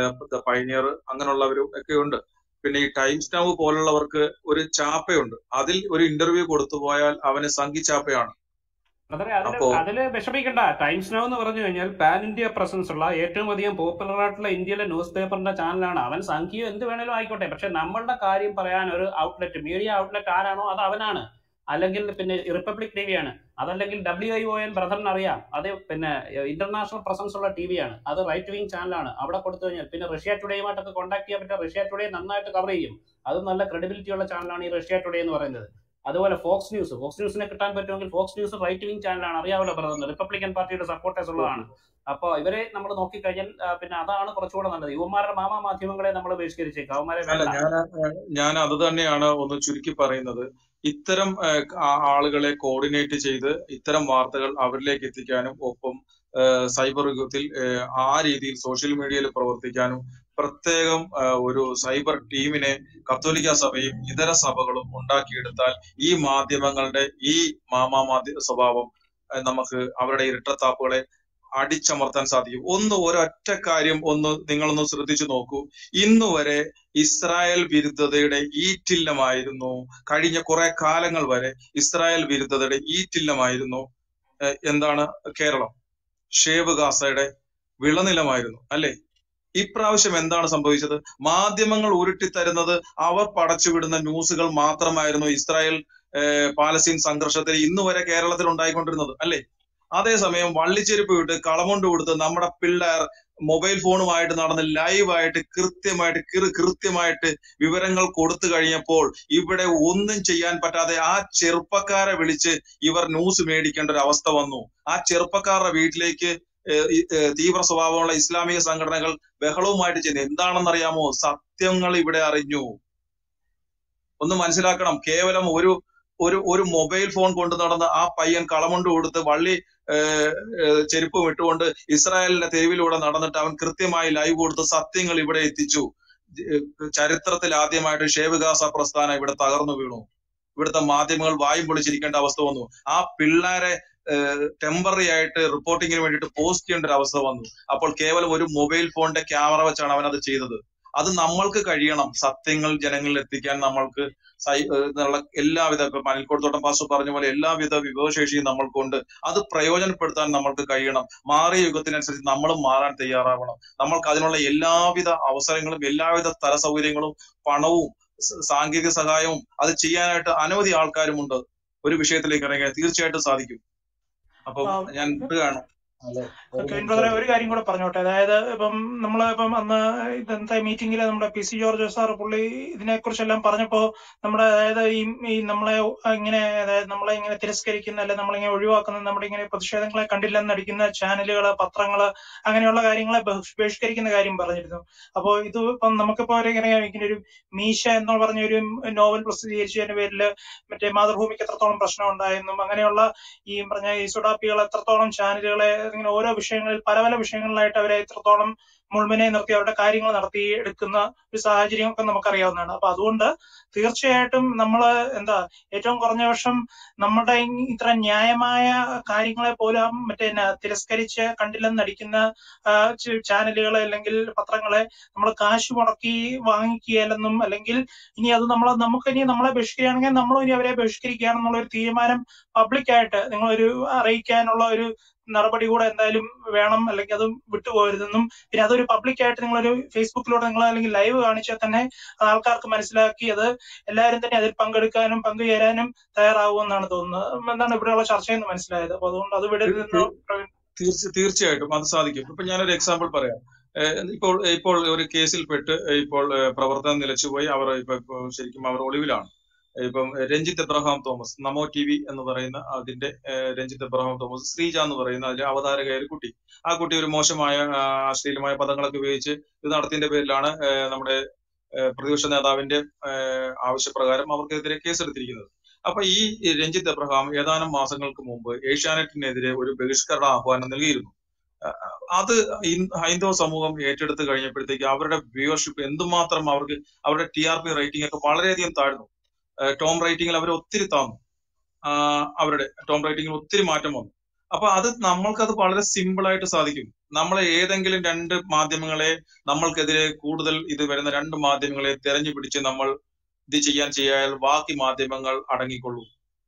പൈനിയർ അങ്ങനെയുള്ളവരും ഒക്കെ ഉണ്ട് പിന്നെ ഈ ടൈംസ് നൗ പോലുള്ളവർക്ക് ഒരു ചാപ്പയുണ്ട് അതിൽ ഒരു ഇന്റർവ്യൂ കൊടുത്തു പോയാൽ അവന് സംഘി ചാപ്പയാണ് അതെ അതില് അപ്പോ അതില് വിഷമിക്കണ്ട ടൈംസ് നൗ എന്ന് പറഞ്ഞു കഴിഞ്ഞാൽ പാൻ ഇന്ത്യ പ്രസൻസ് ഉള്ള ഏറ്റവും അധികം പോപ്പുലർ ആയിട്ടുള്ള ഇന്ത്യയിലെ ന്യൂസ് പേപ്പറിന്റെ ചാനലാണ് അവൻ സംഖ്യ എന്ത് വേണേലും ആയിക്കോട്ടെ പക്ഷെ നമ്മളുടെ കാര്യം പറയാൻ ഒരു ഔട്ട്ലെറ്റ് മീഡിയ ഔട്ട്ലെറ്റ് ആരാണോ അത് അവനാണ് അല്ലെങ്കിൽ പിന്നെ റിപ്പബ്ലിക് ടി ആണ് അതല്ലെങ്കിൽ ഡബ്ല്യു ഐ ഒ എൻ ബ്രദറിന് അറിയാം അത് പിന്നെ ഇന്റർനാഷണൽ പ്രസൻസ് ഉള്ള ടി ആണ് അത് റൈറ്റ് വിങ് ചാനലാണ് അവിടെ കൊടുത്തു കഴിഞ്ഞാൽ പിന്നെ റഷ്യ ടുഡേയുമായിട്ടൊക്കെ കോൺടാക്ട് ചെയ്യാൻ പറ്റുക റഷ്യ ടുഡേ നന്നായിട്ട് കവർ ചെയ്യും അത് നല്ല ക്രെഡിബിലിറ്റി ഉള്ള ചാനലാണ് ഈ റഷ്യ ടുഡേ എന്ന് പറയുന്നത് അതുപോലെ ഫോക്സ് ന്യൂസ് ഫോക്സ് ന്യൂസിനെ കിട്ടാൻ പറ്റുമെങ്കിൽ ഫോക്സ് ന്യൂസ് റൈറ്റ് വിങ് ചാനലാണ് അറിയാമല്ലോ ബ്രദർ റിപ്പബ്ലിക്കൻ പാർട്ടിയുടെ സപ്പോർട്ടേഴ്സ് ഉള്ളതാണ് അപ്പോൾ ഇവരെ നമ്മൾ നോക്കിക്കഴിഞ്ഞാൽ ആ, പിന്നെ അതാണ് കുറച്ചുകൂടെ നല്ലത് യുവമാരുടെ മാമാ മാധ്യമങ്ങളെ നമ്മൾ ബഹിഷ്കരിച്ചേക്കും അവന്മാരെ അല്ല വേണ്ട ഞാൻ ഞാൻ അത് തന്നെയാണ് ഒന്ന് ചുരുക്കി പറയുന്നത് ഇത്തരം ഏഹ്, ആ- ആളുകളെ കോർഡിനേറ്റ് ചെയ്ത് ഇത്തരം വാർത്തകൾ അവരിലേക്ക് എത്തിക്കാനും ഒപ്പം ഏഹ്, സൈബർ യുഗത്തിൽ ഏഹ്, ആ രീതിയിൽ സോഷ്യൽ മീഡിയയിൽ പ്രവർത്തിക്കാനും പ്രത്യേകം ഏഹ്, ഒരു സൈബർ ടീമിനെ കത്തോലിക്ക സഭയും ഇതര സഭകളും ഉണ്ടാക്കിയെടുത്താൽ ഈ മാധ്യമങ്ങളുടെ ഈ മാമാ മാധ്യ സ്വഭാവം ഏഹ്, നമുക്ക് അവരുടെ ഇരട്ടത്താപ്പുകളെ അടിച്ചമർത്താൻ സാധിക്കും ഒന്ന് ഒരൊറ്റ കാര്യം ഒന്ന് നിങ്ങളൊന്ന് ശ്രദ്ധിച്ചു നോക്കൂ ഇന്ന് വരെ ഇസ്രായേൽ വിരുദ്ധതയുടെ ഈറ്റില്ലമായിരുന്നു കഴിഞ്ഞ കുറെ കാലങ്ങൾ വരെ ഇസ്രായേൽ വിരുദ്ധതയുടെ ഈറ്റില്ലമായിരുന്നു ഏഹ് എന്താണ് കേരളം ഷേവ് ഗാസയുടെ വിളനിലമായിരുന്നു അല്ലെ ഇപ്രാവശ്യം എന്താണ് സംഭവിച്ചത് മാധ്യമങ്ങൾ ഉരുട്ടിത്തരുന്നത് അവർ പടച്ചുവിടുന്ന ന്യൂസുകൾ മാത്രമായിരുന്നു ഇസ്രായേൽ ഏഹ് പാലസ്തീൻ സംഘർഷത്തിൽ ഇന്ന് വരെ കേരളത്തിൽ ഉണ്ടായിക്കൊണ്ടിരുന്നത് അല്ലെ അതേസമയം വള്ളിച്ചെരുപ്പ് വിട്ട് കളമുണ്ട് കൊടുത്ത് നമ്മുടെ പിള്ളേർ മൊബൈൽ ഫോണുമായിട്ട് നടന്ന് ലൈവായിട്ട് കൃത്യമായിട്ട് കൃ കൃത്യമായിട്ട് വിവരങ്ങൾ കൊടുത്തു കഴിഞ്ഞപ്പോൾ ഇവിടെ ഒന്നും ചെയ്യാൻ പറ്റാതെ ആ ചെറുപ്പക്കാരെ വിളിച്ച് ഇവർ ന്യൂസ് മേടിക്കേണ്ട ഒരു അവസ്ഥ വന്നു ആ ചെറുപ്പക്കാരുടെ വീട്ടിലേക്ക് ഏഹ് ഈ, ഏഹ് തീവ്ര സ്വഭാവമുള്ള ഇസ്ലാമിക സംഘടനകൾ ബഹളവുമായിട്ട് ചെന്ന് എന്താണെന്നറിയാമോ സത്യങ്ങൾ ഇവിടെ അറിഞ്ഞു ഒന്ന് മനസ്സിലാക്കണം കേവലം ഒരു ഒരു ഒരു മൊബൈൽ ഫോൺ കൊണ്ടു നടന്ന് ആ പയ്യൻ കളമുണ്ട് കൊടുത്ത് വള്ളി ഏഹ്, ഏഹ്, ചെരുപ്പും ഇട്ടുകൊണ്ട് ഇസ്രായേലിന്റെ തെരുവിലൂടെ നടന്നിട്ട് അവൻ കൃത്യമായി ലൈവ് കൊടുത്ത് സത്യങ്ങൾ ഇവിടെ എത്തിച്ചു ഏഹ്, ചരിത്രത്തിൽ ആദ്യമായിട്ട് ഷേവികാസ പ്രസ്ഥാനം ഇവിടെ തകർന്നു വീണു ഇവിടുത്തെ മാധ്യമങ്ങൾ വായും പൊളിച്ചിരിക്കേണ്ട അവസ്ഥ വന്നു ആ പിള്ളേരെ ടെമ്പററി ആയിട്ട് റിപ്പോർട്ടിങ്ങിന് വേണ്ടിയിട്ട് പോസ്റ്റ് ചെയ്യേണ്ട ഒരു അവസ്ഥ വന്നു അപ്പോൾ കേവലം ഒരു മൊബൈൽ ഫോണിന്റെ ക്യാമറ വെച്ചാണ് അവൻ അത് ചെയ്തത് അത് നമ്മൾക്ക് കഴിയണം സത്യങ്ങൾ ജനങ്ങളിൽ എത്തിക്കാൻ നമ്മൾക്ക് സൈ- ഏഹ് എന്നുള്ള എല്ലാവിധ ഇപ്പൊ മണിക്കോടത്തോട്ടം പാസ്റ്റർ പറഞ്ഞ പോലെ എല്ലാവിധ വിഭവശേഷിയും നമ്മൾക്കുണ്ട് അത് പ്രയോജനപ്പെടുത്താൻ നമ്മൾക്ക് കഴിയണം മാറിയ യുഗത്തിനനുസരിച്ച് നമ്മളും മാറാൻ തയ്യാറാവണം നമ്മൾക്ക് അതിനുള്ള എല്ലാവിധ അവസരങ്ങളും എല്ലാവിധ സ്ഥല സൗകര്യങ്ങളും പണവും സ- സാങ്കേതിക സഹായവും അത് ചെയ്യാനായിട്ട് അനവധി ആൾക്കാരുമുണ്ട് ഒരു വിഷയത്തിലേക്ക് ഇറങ്ങിയാൽ തീർച്ചയായിട്ടും സാധിക്കും അപ്പം ആ, ഞാൻ വിടുകയാണ് അല്ലെ ഒരു കെവിൻ മിനിറ്റ് ബ്രദറെ ഒരു കാര്യം കൂടെ പറഞ്ഞോട്ടെ അതായത് ഇപ്പം നമ്മൾ ഇപ്പം അന്ന് ഇന്നത്തെ മീറ്റിംഗിൽ നമ്മുടെ പി സി ജോർജ് സാർ പുള്ളി ഇതിനെക്കുറിച്ചെല്ലാം പറഞ്ഞപ്പോ നമ്മുടെ അതായത് ഈ ഈ നമ്മളെ ഇങ്ങനെ അതായത് നമ്മളെ ഇങ്ങനെ തിരസ്കരിക്കുന്ന അല്ലെ നമ്മളിങ്ങനെ ഒഴിവാക്കുന്ന നമ്മുടെ ഇങ്ങനെ പ്രതിഷേധങ്ങളെ കണ്ടില്ലെന്ന് നടിക്കുന്ന ചാനലുകള് പത്രങ്ങള് അങ്ങനെയുള്ള കാര്യങ്ങളെ ബഹ്- ബഹിഷ്കരിക്കുന്ന കാര്യം പറഞ്ഞിരുന്നു അപ്പോ ഇത് ഇപ്പം നമുക്കിപ്പോ ഒരു ഇങ്ങനെ ഇങ്ങനെ ഒരു മീശ എന്ന് പറഞ്ഞ ഒരു നോവൽ പ്രസിദ്ധീകരിച്ചതിന്റെ പേരിൽ മറ്റേ മാതൃഭൂമിക്ക് എത്രത്തോളം പ്രശ്നം ഉണ്ടായെന്നും അങ്ങനെയുള്ള ഈ പറഞ്ഞ ഈ സുഡാപ്പികൾ എത്രത്തോളം ചാനലുകളെ ഇങ്ങനെ ഓരോ വിഷയങ്ങളിൽ പല പല വിഷയങ്ങളിലായിട്ട് അവരെ എത്രത്തോളം മുൾമുനെ നിർത്തി അവരുടെ കാര്യങ്ങൾ നടത്തി എടുക്കുന്ന ഒരു സാഹചര്യമൊക്കെ നമുക്കറിയാവുന്നതാണ് അപ്പൊ അതുകൊണ്ട് തീർച്ചയായിട്ടും നമ്മൾ എന്താ ഏറ്റവും കുറഞ്ഞ വർഷം നമ്മുടെ ഈ ഇത്ര ന്യായമായ കാര്യങ്ങളെ പോലും മറ്റേ എന്നാ തിരസ്കരിച്ച് കണ്ടില്ലെന്ന് നടിക്കുന്ന ആ, ച- ചാനലുകളെ അല്ലെങ്കിൽ പത്രങ്ങളെ നമ്മൾ കാശ് മുടക്കി വാങ്ങിക്കുകയല്ലെന്നും അല്ലെങ്കിൽ ഇനി അത് നമ്മൾ നമുക്ക് ഇനി നമ്മളെ ബഹിഷ്കരിക്കുകയാണെങ്കിൽ നമ്മളും ഇനി അവരെ ബഹിഷ്കരിക്കുകയാണെന്നുള്ള ഒരു തീരുമാനം പബ്ലിക്കായിട്ട് നിങ്ങളൊരു അറിയിക്കാനുള്ള ഒരു നടപടി കൂടെ എന്തായാലും വേണം അല്ലെങ്കിൽ അത് വിട്ടുപോകരുതെന്നും പിന്നെ അതൊരു പബ്ലിക്കായിട്ട് നിങ്ങളൊരു ഫേസ്ബുക്കിലൂടെ നിങ്ങൾ അല്ലെങ്കിൽ ലൈവ് കാണിച്ചാൽ തന്നെ അത് ആൾക്കാർക്ക് മനസ്സിലാക്കി അത് എല്ലാവരും തന്നെ അതിൽ പങ്കെടുക്കാനും പങ്കുചേരാനും തയ്യാറാവുമെന്നാണ് തോന്നുന്നത് എന്താണ് ഇവിടെയുള്ള ചർച്ചയെന്ന് മനസ്സിലായത് അപ്പൊ അതുകൊണ്ട് അത് വിടരുതെന്ന് പ്രവീൺ തീർച്ച തീർച്ചയായിട്ടും അത് സാധിക്കും ഇപ്പൊ ഞാനൊരു എക്സാമ്പിൾ പറയാം ഏഹ് ഇപ്പോൾ ഇപ്പോൾ ഒരു കേസിൽ പെട്ട് ഇപ്പോൾ ഏഹ് പ്രവർത്തനം നിലച്ചുപോയി അവർ ഇപ്പൊ ഇപ്പൊ ശരിക്കും അവർ ഒളിവിലാണ് ഇപ്പം രഞ്ജിത്ത് എബ്രഹാം തോമസ് നമോ ടി വി എന്ന് പറയുന്ന അതിന്റെ ഏഹ് രഞ്ജിത്ത് എബ്രഹാം തോമസ് ശ്രീജ എന്ന് പറയുന്ന അതിലെ അവതാരകയായ ഒരു കുട്ടി ആ കുട്ടി ഒരു മോശമായ ആ, അശ്ലീലമായ പദങ്ങളൊക്കെ ഉപയോഗിച്ച് ഇത് നടത്തിയതിന്റെ പേരിലാണ് ഏഹ് നമ്മുടെ ഏഹ് പ്രതിപക്ഷ നേതാവിന്റെ ഏഹ് ആവശ്യപ്രകാരം അവർക്കെതിരെ കേസെടുത്തിരിക്കുന്നത് അപ്പൊ ഈ രഞ്ജിത്ത് എബ്രഹാം ഏതാനും മാസങ്ങൾക്ക് മുമ്പ് ഏഷ്യാനെറ്റിനെതിരെ ഒരു ബഹിഷ്കരണ ആഹ്വാനം നൽകിയിരുന്നു അഹ് അത് ഇൻ- ഹൈന്ദവ സമൂഹം ഏറ്റെടുത്ത് കഴിഞ്ഞപ്പോഴത്തേക്ക് അവരുടെ വ്യൂവർഷിപ്പ് എന്തുമാത്രം അവർക്ക് അവരുടെ ടി ആർ പി റേറ്റിംഗ് ഒക്കെ വളരെയധികം താഴ്ന്നു ഏഹ് ടോം റേറ്റിംഗിൽ അവർ ഒത്തിരി താന്നു ആഹ് അവരുടെ ടോം റേറ്റിംഗിൽ ഒത്തിരി മാറ്റം വന്നു അപ്പൊ അത് നമ്മൾക്കത് വളരെ സിമ്പിൾ ആയിട്ട് സാധിക്കും നമ്മൾ ഏതെങ്കിലും രണ്ട് മാധ്യമങ്ങളെ നമ്മൾക്കെതിരെ കൂടുതൽ ഇത് വരുന്ന രണ്ട് മാധ്യമങ്ങളെ തെരഞ്ഞു പിടിച്ച് നമ്മൾ ഇത് ചെയ്യാൻ ചെയ്യാൽ ബാക്കി മാധ്യമങ്ങൾ അടങ്ങിക്കൊള്ളും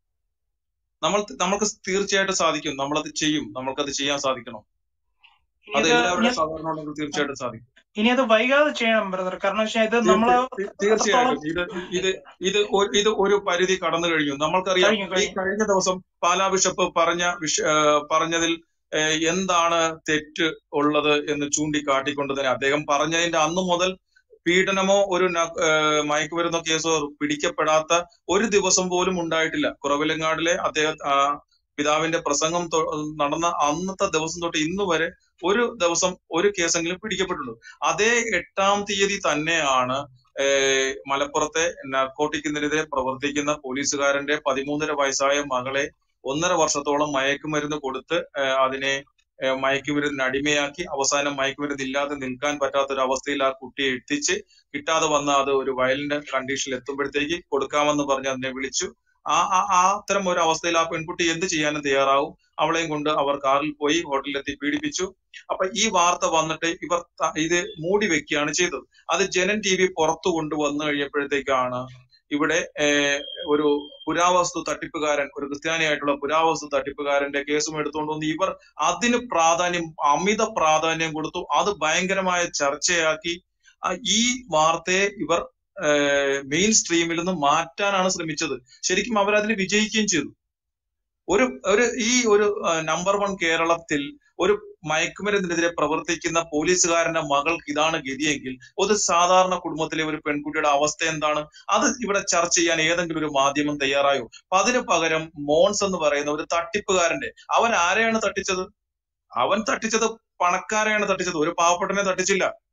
നമ്മൾ നമ്മൾക്ക് തീർച്ചയായിട്ടും സാധിക്കും നമ്മളത് ചെയ്യും നമ്മൾക്കത് ചെയ്യാൻ സാധിക്കണം ഇനി അത് അത് എല്ലാവരുടെ ഇനി സഹകരണം ഉണ്ടെങ്കിൽ തീർച്ചയായിട്ടും സാധിക്കും ഇനി അത് വൈകാതെ ചെയ്യണം ബ്രദർ കാരണം വെച്ചാൽ ഇത് നമ്മള് തീർച്ച- തീ- അത്രത്തോളം തീർച്ചയായിട്ടും ഇത് ഇത് ഇത് ഒ- ഇത് ഒരു പരിധി കടന്നു കഴിഞ്ഞു നമ്മൾക്കറിയാം കഴിഞ്ഞു ഈ കഴിഞ്ഞു കഴിഞ്ഞ ദിവസം പാലാ ബിഷപ്പ് പറഞ്ഞ വിഷ ഏഹ് പറഞ്ഞതിൽ ഏഹ് എന്താണ് തെറ്റ് ഉള്ളത് എന്ന് ചൂണ്ടിക്കാട്ടിക്കൊണ്ട് തന്നെ അദ്ദേഹം പറഞ്ഞതിന്റെ അന്നു മുതൽ പീഡനമോ ഒരു ന- ഏഹ് മയക്കുമരുന്നോ കേസോ പിടിക്കപ്പെടാത്ത ഒരു ദിവസം പോലും ഉണ്ടായിട്ടില്ല കുറവിലങ്ങാടിലെ അദ്ദേഹം ആ, പിതാവിന്റെ പ്രസംഗം തൊ- നടന്ന അന്നത്തെ ദിവസം തൊട്ട് ഇന്ന് വരെ ഒരു ദിവസം ഒരു കേസെങ്കിലും പിടിക്കപ്പെട്ടുള്ളൂ അതേ എട്ടാം തീയതി തന്നെയാണ് ഏഹ് മലപ്പുറത്തെ നർക്കോട്ടിക്കിനെതിരെ പ്രവർത്തിക്കുന്ന പോലീസുകാരന്റെ പതിമൂന്നര വയസ്സായ മകളെ ഒന്നര വർഷത്തോളം മയക്കുമരുന്ന് കൊടുത്ത് ഏഹ് അതിനെ ഏഹ് മയക്കുമരുന്നിന് അടിമയാക്കി അവസാനം മയക്കുമരുന്ന് ഇല്ലാതെ നിൽക്കാൻ പറ്റാത്ത ഒരു അവസ്ഥയിൽ ആ കുട്ടിയെ എത്തിച്ച് കിട്ടാതെ വന്ന അത് ഒരു വയലിന്റെ കണ്ടീഷനിൽ എത്തുമ്പോഴത്തേക്ക് കൊടുക്കാമെന്ന് പറഞ്ഞ് അതിനെ വിളിച്ചു ആ ആ ആ അത്തരം ഒരു അവസ്ഥയിൽ ആ പെൺകുട്ടി എന്ത് ചെയ്യാനും തയ്യാറാവും അവളെയും കൊണ്ട് അവർ കാറിൽ പോയി ഹോട്ടലിലെത്തി പീഡിപ്പിച്ചു അപ്പൊ ഈ വാർത്ത വന്നിട്ട് ഇവർ ത- ഇത് മൂടി വെക്കുകയാണ് ചെയ്തത് അത് ജനൻ ടി വി പുറത്തു കൊണ്ടുവന്നു കഴിഞ്ഞപ്പോഴത്തേക്കാണ് ഇവിടെ ഏഹ്, ഒരു പുരാവസ്തു തട്ടിപ്പുകാരൻ ഒരു ക്രിസ്ത്യാനിയായിട്ടുള്ള പുരാവസ്തു തട്ടിപ്പുകാരന്റെ കേസും എടുത്തുകൊണ്ട് വന്ന് ഇവർ അതിന് പ്രാധാന്യം അമിത പ്രാധാന്യം കൊടുത്തു അത് ഭയങ്കരമായ ചർച്ചയാക്കി ആ, ഈ വാർത്തയെ ഇവർ മെയിൻ സ്ട്രീമിൽ നിന്ന് മാറ്റാനാണ് ശ്രമിച്ചത് ശരിക്കും അവർ അതിന് വിജയിക്കുകയും ചെയ്തു ഒരു ഒരു ഈ ഒരു നമ്പർ വൺ കേരളത്തിൽ ഒരു മയക്കുമരുന്നിനെതിരെ പ്രവർത്തിക്കുന്ന പോലീസുകാരന്റെ മകൾക്ക് ഇതാണ് ഗതിയെങ്കിൽ ഒരു സാധാരണ കുടുംബത്തിലെ ഒരു പെൺകുട്ടിയുടെ അവസ്ഥ എന്താണ് അത് ഇവിടെ ചർച്ച ചെയ്യാൻ ഏതെങ്കിലും ഒരു മാധ്യമം തയ്യാറായോ അപ്പൊ അതിന് പകരം മോൺസ് എന്ന് പറയുന്ന ഒരു തട്ടിപ്പുകാരന്റെ അവൻ ആരെയാണ് തട്ടിച്ചത് അവൻ തട്ടിച്ചത് പണക്കാരെയാണ് തട്ടിച്ചത് ഒരു പാവപ്പെട്ടനെ തട്ടിച്ചില്ല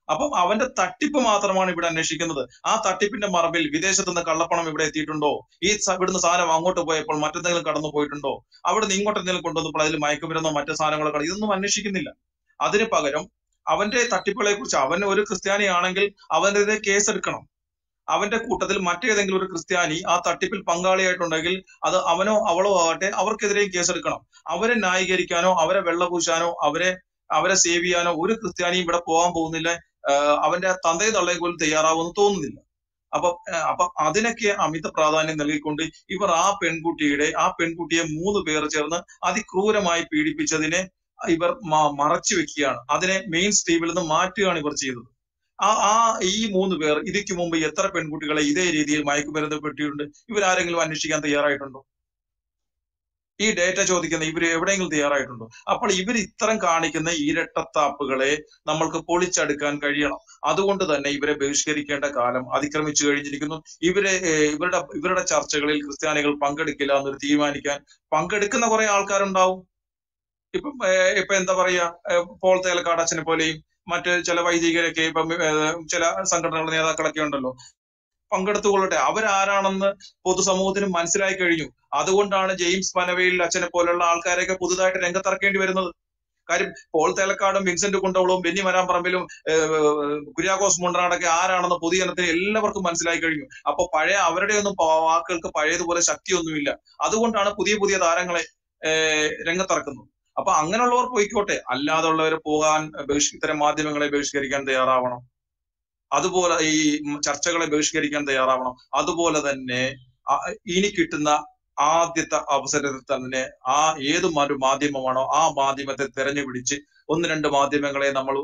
അപ്പം അവന്റെ തട്ടിപ്പ് മാത്രമാണ് ഇവിടെ അന്വേഷിക്കുന്നത് ആ തട്ടിപ്പിന്റെ മറവിൽ വിദേശത്ത് നിന്ന് കള്ളപ്പണം ഇവിടെ എത്തിയിട്ടുണ്ടോ ഈ സ- ഇവിടുന്ന് സാധനം അങ്ങോട്ട് പോയപ്പോൾ മറ്റെന്തെങ്കിലും കടന്നു പോയിട്ടുണ്ടോ അവിടെ നിന്ന് ഇങ്ങോട്ട് എന്തെങ്കിലും കൊണ്ടുവന്നപ്പോൾ അതിൽ മയക്കുമരുന്നോ മറ്റു സാധനങ്ങളോ കട ഇതൊന്നും അന്വേഷിക്കുന്നില്ല അതിന് പകരം അവന്റെ തട്ടിപ്പുകളെ കുറിച്ച് അവൻ ഒരു ക്രിസ്ത്യാനിയാണെങ്കിൽ അവനെതിരെ കേസെടുക്കണം അവന്റെ കൂട്ടത്തിൽ മറ്റേതെങ്കിലും ഒരു ക്രിസ്ത്യാനി ആ തട്ടിപ്പിൽ പങ്കാളിയായിട്ടുണ്ടെങ്കിൽ അത് അവനോ അവളോ ആകട്ടെ അവർക്കെതിരെയും കേസെടുക്കണം അവരെ ന്യായീകരിക്കാനോ അവരെ വെള്ളപൂശാനോ അവരെ അവരെ സേവ് ചെയ്യാനോ ഒരു ക്രിസ്ത്യാനിയും ഇവിടെ പോകാൻ പോകുന്നില്ല ആഹ് അവന്റെ തന്തയും തള്ളയും പോലും തയ്യാറാവുമെന്ന് തോന്നുന്നില്ല അപ്പൊ ആഹ് അപ്പൊ അതിനൊക്കെ അമിത പ്രാധാന്യം നൽകിക്കൊണ്ട് ഇവർ ആ പെൺകുട്ടിയുടെ ആ പെൺകുട്ടിയെ മൂന്ന് പേർ ചേർന്ന് അതിക്രൂരമായി പീഡിപ്പിച്ചതിനെ ഇവർ മ- മറച്ചു വെക്കുകയാണ് അതിനെ മെയിൻ സ്ട്രീമിൽ നിന്ന് മാറ്റുകയാണ് ഇവർ ചെയ്തത് ആ ആ ഈ മൂന്ന് പേർ ഇതിക്ക് മുമ്പ് എത്ര പെൺകുട്ടികളെ ഇതേ രീതിയിൽ മയക്കുമരുന്ന് പെട്ടിട്ടുണ്ട് ഇവരാരെങ്കിലും അന്വേഷിക്കാൻ തയ്യാറായിട്ടുണ്ടോ ഈ ഡേറ്റ ചോദിക്കുന്ന ഇവർ എവിടെയെങ്കിലും തയ്യാറായിട്ടുണ്ടോ അപ്പോൾ ഇവർ ഇത്തരം കാണിക്കുന്ന ഇരട്ടത്താപ്പുകളെ നമ്മൾക്ക് പൊളിച്ചെടുക്കാൻ കഴിയണം അതുകൊണ്ട് തന്നെ ഇവരെ ബഹിഷ്കരിക്കേണ്ട കാലം അതിക്രമിച്ചു കഴിഞ്ഞിരിക്കുന്നു ഇവരെ ഏഹ്, ഇവരുടെ ഇവരുടെ ചർച്ചകളിൽ ക്രിസ്ത്യാനികൾ പങ്കെടുക്കില്ല എന്നൊരു തീരുമാനിക്കാൻ പങ്കെടുക്കുന്ന കുറെ ആൾക്കാരുണ്ടാവും ഇപ്പം ഏഹ്, ഇപ്പൊ എന്താ പറയാ ഏഹ്, പോൾ തേലക്കാട് അച്ഛനെ പോലെയും മറ്റ് ചില വൈദികരൊക്കെ ഇപ്പം ഏഹ്, ചില സംഘടനകളുടെ നേതാക്കളൊക്കെ ഉണ്ടല്ലോ പങ്കെടുത്തുകൊള്ളട്ടെ അവരാരാണെന്ന് പൊതുസമൂഹത്തിന് മനസ്സിലായി കഴിഞ്ഞു അതുകൊണ്ടാണ് ജെയിംസ് പനവേൽ അച്ഛനെ പോലുള്ള ആൾക്കാരെയൊക്കെ പുതുതായിട്ട് രംഗത്തിറക്കേണ്ടി വരുന്നത് കാര്യം പോൾ തേലക്കാടും വിൻസെന്റ് കുണ്ടവളും ബെന്നി മരാമ്പറമ്പിലും ഏഹ്, കുര്യാക്കോസ് മുണ്ടനാടൊക്കെ ആരാണെന്ന് പൊതുജനത്തിന് എല്ലാവർക്കും മനസ്സിലായി കഴിഞ്ഞു അപ്പൊ പഴയ അവരുടെ ഒന്നും വാക്കുകൾക്ക് പഴയതുപോലെ ശക്തിയൊന്നുമില്ല അതുകൊണ്ടാണ് പുതിയ പുതിയ താരങ്ങളെ ഏഹ്, രംഗത്തിറക്കുന്നത് അപ്പൊ അങ്ങനെയുള്ളവർ പോയിക്കോട്ടെ അല്ലാതുള്ളവരെ പോകാൻ ബഹിഷ് ഇത്തരം മാധ്യമങ്ങളെ ബഹിഷ്കരിക്കാൻ തയ്യാറാവണം അതുപോലെ ഈ ചർച്ചകളെ ബഹിഷ്കരിക്കാൻ തയ്യാറാവണം അതുപോലെ തന്നെ ആ- ഇനി കിട്ടുന്ന ആദ്യത്തെ അവസരത്തിൽ തന്നെ ആ ഏത് ഒരു മാധ്യമമാണോ ആ മാധ്യമത്തെ തെരഞ്ഞുപിടിച്ച് ഒന്ന് രണ്ട് മാധ്യമങ്ങളെ നമ്മൾ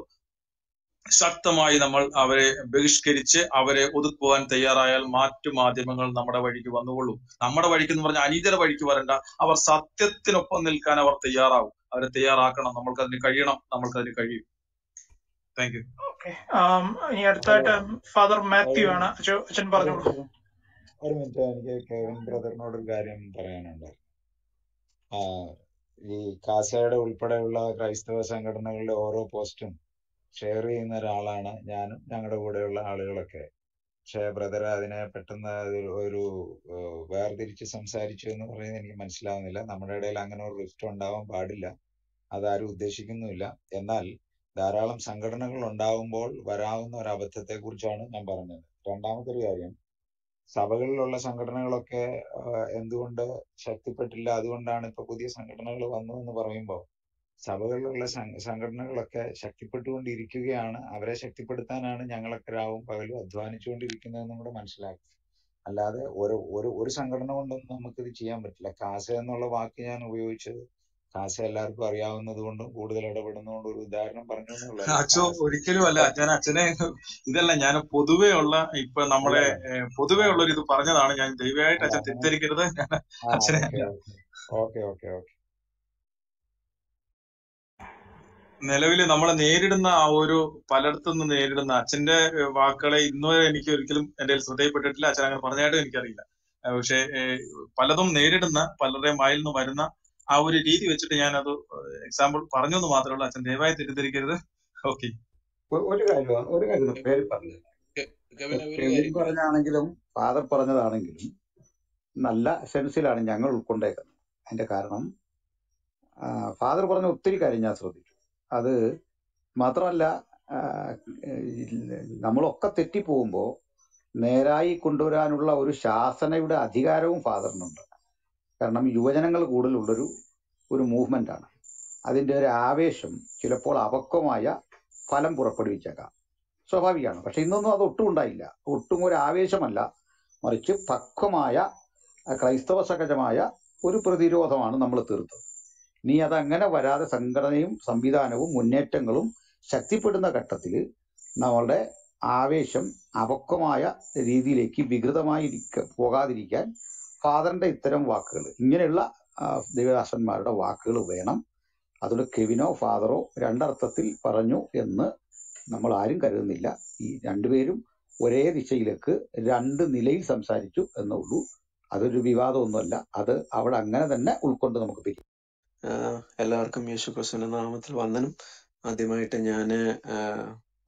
ശക്തമായി നമ്മൾ അവരെ ബഹിഷ്കരിച്ച് അവരെ ഒതുക്കുവാൻ തയ്യാറായാൽ മറ്റു മാധ്യമങ്ങൾ നമ്മുടെ വഴിക്ക് വന്നുകൊള്ളും നമ്മുടെ വഴിക്ക് എന്ന് പറഞ്ഞാൽ അനീതര വഴിക്ക് വരണ്ട അവർ സത്യത്തിനൊപ്പം നിൽക്കാൻ അവർ തയ്യാറാവും അവരെ തയ്യാറാക്കണം നമ്മൾക്കതിന് കഴിയണം നമ്മൾക്കതിന് കഴിയും താങ്ക് യു ഓക്കെ ഇനി അടുത്തായിട്ട് ഫാദർ മാത്യു ആണ് അച്ഛൻ അച്ഛൻ ഒരു പറഞ്ഞോളൂ ഒരു ഒരു മിനിറ്റ് എനിക്ക് കെവിൻ ബ്രദറിനോട് ഒരു കാര്യം പറയാനുണ്ട് ആ ഈ കാസയുടെ ഉൾപ്പെടെയുള്ള ക്രൈസ്തവ സംഘടനകളുടെ ഓരോ പോസ്റ്റും ഷെയർ ചെയ്യുന്ന ഒരാളാണ് ഞാനും ഞങ്ങളുടെ കൂടെയുള്ള ആളുകളൊക്കെ പക്ഷേ ബ്രദർ അതിനെ പെട്ടെന്ന് ഒരു ഒരു, ഏഹ്, വേർതിരിച്ച് സംസാരിച്ചു എന്ന് പറയുന്നത് എനിക്ക് മനസ്സിലാവുന്നില്ല നമ്മുടെ ഇടയിൽ അങ്ങനെ ഒരു റിഫ്റ്റ് ഉണ്ടാവാൻ പാടില്ല അതാരും ഉദ്ദേശിക്കുന്നുമില്ല എന്നാൽ ധാരാളം സംഘടനകൾ ഉണ്ടാകുമ്പോൾ വരാവുന്ന ഒരു അബദ്ധത്തെ കുറിച്ചാണ് ഞാൻ പറഞ്ഞത് രണ്ടാമത്തെ ഒരു കാര്യം സഭകളിലുള്ള സംഘടനകളൊക്കെ ആഹ്, എന്തുകൊണ്ട് ശക്തിപ്പെട്ടില്ല അതുകൊണ്ടാണ് ഇപ്പൊ പുതിയ സംഘടനകൾ വന്നു എന്ന് പറയുമ്പോൾ സഭകളിലുള്ള സം- സംഘടനകളൊക്കെ ശക്തിപ്പെട്ടുകൊണ്ടിരിക്കുകയാണ് അവരെ ശക്തിപ്പെടുത്താനാണ് ഞങ്ങളൊക്കെ രാവും പകലും അധ്വാനിച്ചുകൊണ്ടിരിക്കുന്നതെന്നും കൂടെ മനസ്സിലാക്കുക അല്ലാതെ ഒരു ഒരു ഒരു സംഘടന കൊണ്ടൊന്നും നമുക്കിത് ചെയ്യാൻ പറ്റില്ല കാസ എന്നുള്ള വാക്ക് ഞാൻ ഉപയോഗിച്ചത് കാസ എല്ലാവർക്കും അറിയാവുന്നത് കൊണ്ടും കൂടുതൽ ഇടപെടുന്നതുകൊണ്ടും ഒരു ഉദാഹരണം പറഞ്ഞു എന്നുള്ളൂ അച്ഛോ കാസ ഒരിക്കലും അല്ല ഞാൻ അച്ഛനെ ഇതല്ല ഞാൻ പൊതുവേ ഉള്ള ഇപ്പൊ അല്ല നമ്മളെ ഏഹ്, പൊതുവേ ആ ഉള്ള ഒരു ഇത് പറഞ്ഞതാണ് ഞാൻ ദയവായിട്ട് അല്ല അച്ഛൻ അങ്ങനെ തെറ്റിദ്ധരിക്കരുത് ഞാൻ ആ അച്ഛനെ ഓക്കെ അല്ല ഓക്കെ ഓക്കെ ഓക്കെ ഓക്കെ നിലവിൽ നമ്മൾ നേരിടുന്ന ആ ഒരു പലയിടത്തുനിന്ന് നേരിടുന്ന അച്ഛന്റെ ഏഹ്, വാക്കുകളെ ഇന്നുവരെ എനിക്ക് ഒരിക്കലും എന്റെ ശ്രദ്ധയിൽപ്പെട്ടിട്ടില്ല അച്ഛൻ അങ്ങനെ പറഞ്ഞായിട്ട് എനിക്കറിയില്ല ഏഹ്, പക്ഷേ ഏഹ്, പലതും നേരിടുന്ന പലരുടെയും വായിൽ നിന്ന് വരുന്ന ആ ഒരു രീതി വെച്ചിട്ട് ഞാൻ അത് എക്സാമ്പിൾ പറഞ്ഞു എന്ന് മാത്രമേ ഉള്ളൂ അച്ഛൻ ദയവായി തെറ്റിദ്ധരിക്കരുത് ഓക്കെ ഒ- ഒരു കാര്യം ഒരു കാര്യം പേര് പറഞ്ഞു കെ- കെവിൻ ഒരു കെവിൻ കാര്യം പറയാം പറഞ്ഞാണെങ്കിലും ഫാദർ പറഞ്ഞതാണെങ്കിലും നല്ല സെൻസിലാണ് ഞങ്ങൾ ഉൾക്കൊണ്ടേക്കുന്നത് അതിന്റെ കാരണം ആ, ഫാദർ പറഞ്ഞ ഒത്തിരി കാര്യം ഞാൻ ശ്രദ്ധിച്ചു അത് മാത്രമല്ല ആ, ഇല്ല- നമ്മളൊക്കെ തെറ്റിപ്പോകുമ്പോൾ നേരായി കൊണ്ടുവരാനുള്ള ഒരു ശാസനയുടെ അധികാരവും ഫാദറിനുണ്ട് കാരണം യുവജനങ്ങൾ കൂടുതലുള്ളൊരു ഒരു മൂവ്മെന്റ് ആണ് അതിന്റെ ഒരു ആവേശം ചിലപ്പോൾ അപക്വമായ ഫലം പുറപ്പെടുവിച്ചേക്കാം സ്വാഭാവികമാണ് പക്ഷെ ഇന്നൊന്നും അത് ഒട്ടും ഉണ്ടായില്ല ഒട്ടും ഒരു ആവേശമല്ല മറിച്ച് പക്വമായ അഹ് ക്രൈസ്തവ സഹജമായ ഒരു പ്രതിരോധമാണ് നമ്മൾ തീർത്തത് ഇനി അതങ്ങനെ വരാതെ സംഘടനയും സംവിധാനവും മുന്നേറ്റങ്ങളും ശക്തിപ്പെടുന്ന ഘട്ടത്തിൽ നമ്മളുടെ ആവേശം അപക്വമായ രീതിയിലേക്ക് വികൃതമായി ഇരിക്ക- പോകാതിരിക്കാൻ ഫാദറിന്റെ ഇത്തരം വാക്കുകൾ ഇങ്ങനെയുള്ള ആ, ദേവദാസന്മാരുടെ വാക്കുകൾ വേണം അതുകൊണ്ട് കെവിനോ ഫാദറോ രണ്ടർത്ഥത്തിൽ പറഞ്ഞു എന്ന് നമ്മൾ ആരും കരുതുന്നില്ല ഈ രണ്ടുപേരും ഒരേ ദിശയിലേക്ക് രണ്ട് നിലയിൽ സംസാരിച്ചു എന്നേ ഉള്ളൂ അതൊരു വിവാദമൊന്നുമല്ല അത് അവിടെ അങ്ങനെ തന്നെ ഉൾക്കൊണ്ട് നമുക്ക് പിരിയും ആഹ് എല്ലാവർക്കും യേശു ക്രിസ്തുവിന്റെ നാമത്തിൽ വന്ദനം ആദ്യമായിട്ട് ഞാൻ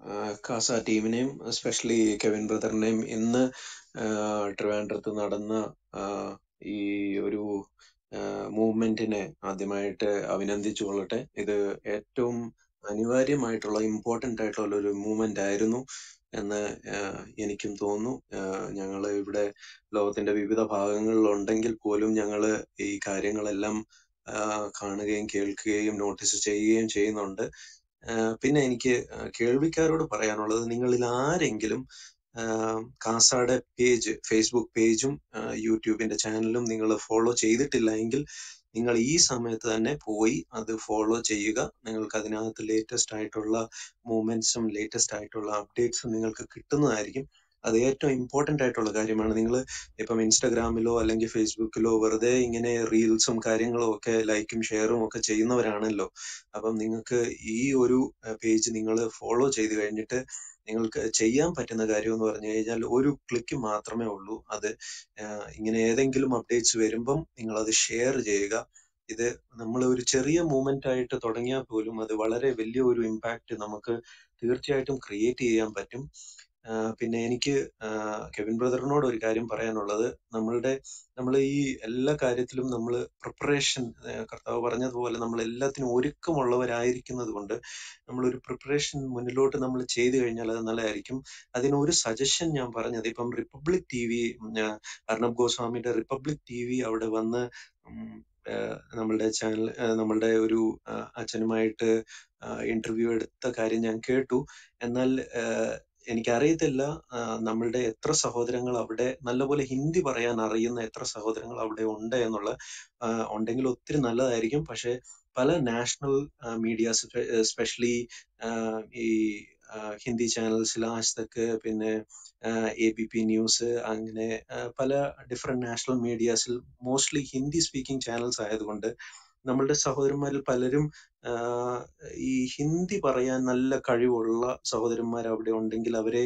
കാസ ടീമിനെയും എസ്പെഷ്യലി കെവിൻ ബ്രദറിനെയും ഇന്ന് ആ, ട്രിവാൻഡ്രത്ത് നടന്ന ആ, ഈ ഒരു മൂവ്മെന്റിനെ ആദ്യമായിട്ട് അഭിനന്ദിച്ചു കൊള്ളട്ടെ ഇത് ഏറ്റവും അനിവാര്യമായിട്ടുള്ള ഇമ്പോർട്ടന്റ് ആയിട്ടുള്ള ഒരു മൂവ്മെന്റ് ആയിരുന്നു എന്ന് ആ, എനിക്കും തോന്നുന്നു ഞങ്ങൾ ഇവിടെ ലോകത്തിന്റെ വിവിധ ഭാഗങ്ങളിൽ ഉണ്ടെങ്കിൽ പോലും ഞങ്ങള് ഈ കാര്യങ്ങളെല്ലാം ആ, കാണുകയും കേൾക്കുകയും നോട്ടീസ് ചെയ്യുകയും ചെയ്യുന്നുണ്ട് ആഹ് പിന്നെ എനിക്ക് ആഹ് കേൾവിക്കാരോട് പറയാനുള്ളത് നിങ്ങളിൽ ആരെങ്കിലും ആഹ് കാസയുടെ പേജ് ഫേസ്ബുക്ക് പേജും ആഹ് യൂട്യൂബിന്റെ ചാനലും നിങ്ങൾ ഫോളോ ചെയ്തിട്ടില്ല എങ്കിൽ നിങ്ങൾ ഈ സമയത്ത് തന്നെ പോയി അത് ഫോളോ ചെയ്യുക നിങ്ങൾക്ക് അതിനകത്ത് ലേറ്റസ്റ്റ് ആയിട്ടുള്ള മൂവ്മെന്റ്സും ലേറ്റസ്റ്റ് ആയിട്ടുള്ള അപ്ഡേറ്റ്സും നിങ്ങൾക്ക് കിട്ടുന്നതായിരിക്കും അത് ഏറ്റവും ഇമ്പോർട്ടന്റ് ആയിട്ടുള്ള കാര്യമാണ് നിങ്ങൾ ഇപ്പം ഇൻസ്റ്റഗ്രാമിലോ അല്ലെങ്കിൽ ഫേസ്ബുക്കിലോ വെറുതെ ഇങ്ങനെ റീൽസും കാര്യങ്ങളും ഒക്കെ ലൈക്കും ഷെയറും ഒക്കെ ചെയ്യുന്നവരാണല്ലോ അപ്പം നിങ്ങൾക്ക് ഈ ഒരു പേജ് നിങ്ങൾ ഫോളോ ചെയ്ത് കഴിഞ്ഞിട്ട് നിങ്ങൾക്ക് ചെയ്യാൻ പറ്റുന്ന കാര്യം എന്ന് പറഞ്ഞു കഴിഞ്ഞാൽ ഒരു ക്ലിക്ക് മാത്രമേ ഉള്ളൂ അത് ആഹ് ഇങ്ങനെ ഏതെങ്കിലും അപ്ഡേറ്റ്സ് വരുമ്പം നിങ്ങൾ അത് ഷെയർ ചെയ്യുക ഇത് നമ്മൾ ഒരു ചെറിയ മൂവ്മെന്റ് ആയിട്ട് തുടങ്ങിയാൽ പോലും അത് വളരെ വലിയ ഒരു ഇമ്പാക്റ്റ് നമുക്ക് തീർച്ചയായിട്ടും ക്രിയേറ്റ് ചെയ്യാൻ പറ്റും ആഹ് പിന്നെ എനിക്ക് ആഹ് കെവിൻ ബ്രദറിനോട് ഒരു കാര്യം പറയാനുള്ളത് നമ്മളുടെ നമ്മൾ ഈ എല്ലാ കാര്യത്തിലും നമ്മൾ പ്രിപ്പറേഷൻ കർത്താവ് പറഞ്ഞതുപോലെ നമ്മൾ എല്ലാത്തിനും ഒരുക്കമുള്ളവരായിരിക്കുന്നത് കൊണ്ട് നമ്മൾ ഒരു പ്രിപ്പറേഷൻ മുന്നിലോട്ട് നമ്മൾ ചെയ്തു കഴിഞ്ഞാൽ അത് നല്ലതായിരിക്കും അതിന് ഒരു സജഷൻ ഞാൻ പറഞ്ഞത് ഇപ്പം റിപ്പബ്ലിക് ടി വി അർണബ് ഗോസ്വാമിയുടെ റിപ്പബ്ലിക് ടി വി അവിടെ വന്ന് ഉം, ആഹ് നമ്മളുടെ ചാനൽ നമ്മളുടെ ഒരു ആഹ് അച്ഛനുമായിട്ട് ഇന്റർവ്യൂ എടുത്ത കാര്യം ഞാൻ കേട്ടു എന്നാൽ ആഹ് എനിക്കറിയത്തില്ല ആഹ് നമ്മളുടെ എത്ര സഹോദരങ്ങൾ അവിടെ നല്ലപോലെ ഹിന്ദി പറയാൻ അറിയുന്ന എത്ര സഹോദരങ്ങൾ അവിടെ ഉണ്ട് എന്നുള്ള ആഹ് ഉണ്ടെങ്കിൽ ഒത്തിരി നല്ലതായിരിക്കും പക്ഷെ പല നാഷണൽ മീഡിയാസ് എസ്പെഷ്യലി ഈ ആഹ് ഹിന്ദി ചാനൽസിൽ ആജ് തക്ക് പിന്നെ എ ബി പി ന്യൂസ് അങ്ങനെ ആഹ് പല ഡിഫറെന്റ് നാഷണൽ മീഡിയാസിൽ മോസ്റ്റ്ലി ഹിന്ദി സ്പീക്കിംഗ് ചാനൽസ് ആയതുകൊണ്ട് നമ്മളുടെ സഹോദരന്മാരിൽ പലരും ആഹ് ഈ ഹിന്ദി പറയാൻ നല്ല കഴിവുള്ള സഹോദരന്മാർ അവിടെ ഉണ്ടെങ്കിൽ അവരെ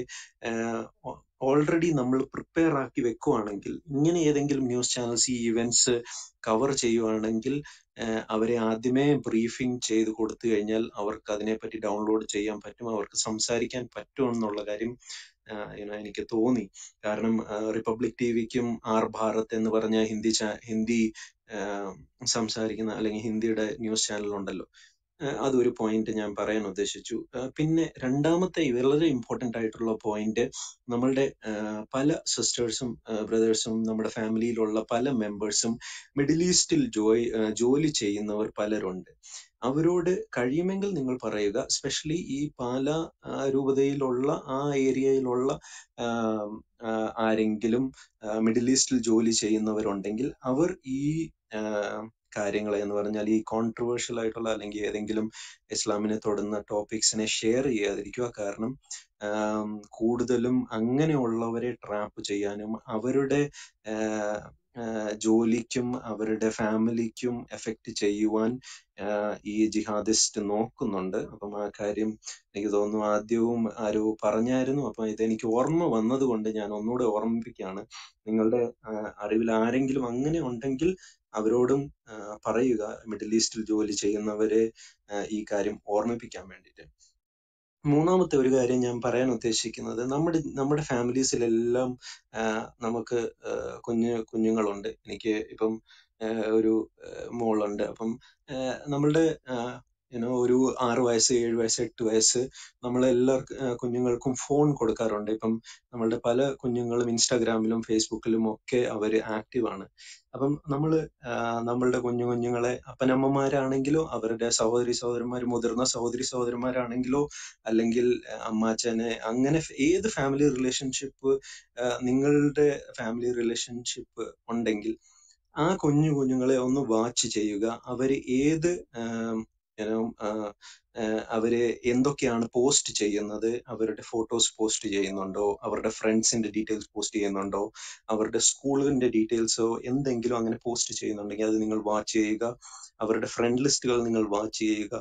ഓൾറെഡി നമ്മൾ പ്രിപ്പയർ ആക്കി വെക്കുവാണെങ്കിൽ ഇങ്ങനെ ഏതെങ്കിലും ന്യൂസ് ചാനൽസ് ഈ ഇവന്റ്സ് കവർ ചെയ്യുവാണെങ്കിൽ ആഹ് അവരെ ആദ്യമേ ബ്രീഫിംഗ് ചെയ്ത് കൊടുത്തു കഴിഞ്ഞാൽ അവർക്ക് അതിനെപ്പറ്റി ഡൗൺലോഡ് ചെയ്യാൻ പറ്റും അവർക്ക് സംസാരിക്കാൻ പറ്റും എന്നുള്ള കാര്യം ആഹ് you know, എനിക്ക് തോന്നി കാരണം റിപ്പബ്ലിക് ടി വിക്കും ആർ ഭാരത് എന്ന് പറഞ്ഞ ഹിന്ദി ചാ- ഹിന്ദി ആഹ് സംസാരിക്കുന്ന അല്ലെങ്കിൽ ഹിന്ദിയുടെ ന്യൂസ് ചാനൽ ഉണ്ടല്ലോ ആഹ് അതൊരു പോയിന്റ് ഞാൻ പറയാൻ ഉദ്ദേശിച്ചു ആഹ് പിന്നെ രണ്ടാമത്തെ വളരെ ഇമ്പോർട്ടന്റ് ആയിട്ടുള്ള പോയിന്റ് നമ്മളുടെ ആഹ് പല സിസ്റ്റേഴ്സും ബ്രദേഴ്സും നമ്മുടെ ഫാമിലിയിലുള്ള പല മെമ്പേഴ്സും മിഡിൽ ഈസ്റ്റിൽ ജോയി ആഹ് ജോലി ചെയ്യുന്നവർ പലരുണ്ട് അവരോട് കഴിയുമെങ്കിൽ നിങ്ങൾ പറയുക സ്പെഷ്യലി ഈ പാല ആഹ് രൂപതയിലുള്ള ആ ഏരിയയിലുള്ള ആഹ് ആഹ് ആരെങ്കിലും മിഡിൽ ഈസ്റ്റിൽ ജോലി ചെയ്യുന്നവരുണ്ടെങ്കിൽ അവർ ഈ ആഹ് കാര്യങ്ങൾ എന്ന് പറഞ്ഞാൽ ഈ കോൺട്രവേഴ്ഷ്യൽ ആയിട്ടുള്ള അല്ലെങ്കിൽ ഏതെങ്കിലും ഇസ്ലാമിനെ തൊടുന്ന ടോപ്പിക്സിനെ ഷെയർ ചെയ്യാതിരിക്കുക കാരണം ആം, കൂടുതലും അങ്ങനെയുള്ളവരെ ട്രാപ്പ് ചെയ്യാനും അവരുടെ ആഹ്, ആഹ്, ജോലിക്കും അവരുടെ ഫാമിലിക്കും എഫക്റ്റ് ചെയ്യുവാൻ ആഹ്, ഈ ജിഹാദിസ്റ്റ് നോക്കുന്നുണ്ട് അപ്പം ആ കാര്യം എനിക്ക് തോന്നുന്നു ആദ്യവും ആരോ പറഞ്ഞായിരുന്നു അപ്പം ഇതെനിക്ക് ഓർമ്മ വന്നത് കൊണ്ട് ഞാൻ ഒന്നുകൂടെ ഓർമ്മിപ്പിക്കുകയാണ് നിങ്ങളുടെ ആഹ്, അറിവിൽ ആരെങ്കിലും അങ്ങനെ ഉണ്ടെങ്കിൽ അവരോടും ആഹ്, പറയുക മിഡിൽ ഈസ്റ്റിൽ ജോലി ചെയ്യുന്നവരെ ആഹ്, ഈ കാര്യം ഓർമ്മിപ്പിക്കാൻ വേണ്ടിയിട്ട് മൂന്നാമത്തെ ഒരു കാര്യം ഞാൻ പറയാൻ ഉദ്ദേശിക്കുന്നത് നമ്മുടെ നമ്മുടെ ഫാമിലീസിലെല്ലാം ആഹ്, നമുക്ക് ആഹ്, കുഞ്ഞു കുഞ്ഞുങ്ങളുണ്ട് എനിക്ക് ഇപ്പം ആഹ്, ഒരു ആഹ്, മോളുണ്ട് അപ്പം ആഹ്, നമ്മളുടെ യുനോ ഒരു ആറ് വയസ്സ് ഏഴ് വയസ്സ് എട്ട് വയസ്സ് നമ്മളെല്ലാവർക്കും ആഹ്, കുഞ്ഞുങ്ങൾക്കും ഫോൺ കൊടുക്കാറുണ്ട് ഇപ്പം നമ്മളുടെ പല കുഞ്ഞുങ്ങളും ഇൻസ്റ്റാഗ്രാമിലും ഫേസ്ബുക്കിലും ഒക്കെ അവര് ആക്റ്റീവ് ആണ് അപ്പം നമ്മൾ നമ്മളുടെ കുഞ്ഞു കുഞ്ഞുങ്ങളെ അപ്പനമ്മമാരാണെങ്കിലോ അവരുടെ സഹോദരി സഹോദരന്മാർ മുതിർന്ന സഹോദരി സഹോദരന്മാരാണെങ്കിലോ അല്ലെങ്കിൽ അഹ് അമ്മാച്ചനെ അങ്ങനെ ഫ് ഏത് ഫാമിലി റിലേഷൻഷിപ്പ് നിങ്ങളുടെ ഫാമിലി റിലേഷൻഷിപ്പ് ഉണ്ടെങ്കിൽ ആ കുഞ്ഞു കുഞ്ഞുങ്ങളെ ഒന്ന് വാച്ച് ചെയ്യുക അവര് ഏത് ആം, you know, ആഹ്, ആഹ് അവര് എന്തൊക്കെയാണ് പോസ്റ്റ് ചെയ്യുന്നത് അവരുടെ ഫോട്ടോസ് പോസ്റ്റ് ചെയ്യുന്നുണ്ടോ അവരുടെ ഫ്രണ്ട്സിന്റെ ഡീറ്റെയിൽസ് പോസ്റ്റ് ചെയ്യുന്നുണ്ടോ അവരുടെ സ്കൂളിന്റെ ഡീറ്റെയിൽസോ എന്തെങ്കിലും അങ്ങനെ പോസ്റ്റ് ചെയ്യുന്നുണ്ടെങ്കിൽ അത് നിങ്ങൾ വാച്ച് ചെയ്യുക അവരുടെ ഫ്രണ്ട് ലിസ്റ്റുകൾ നിങ്ങൾ വാച്ച് ചെയ്യുക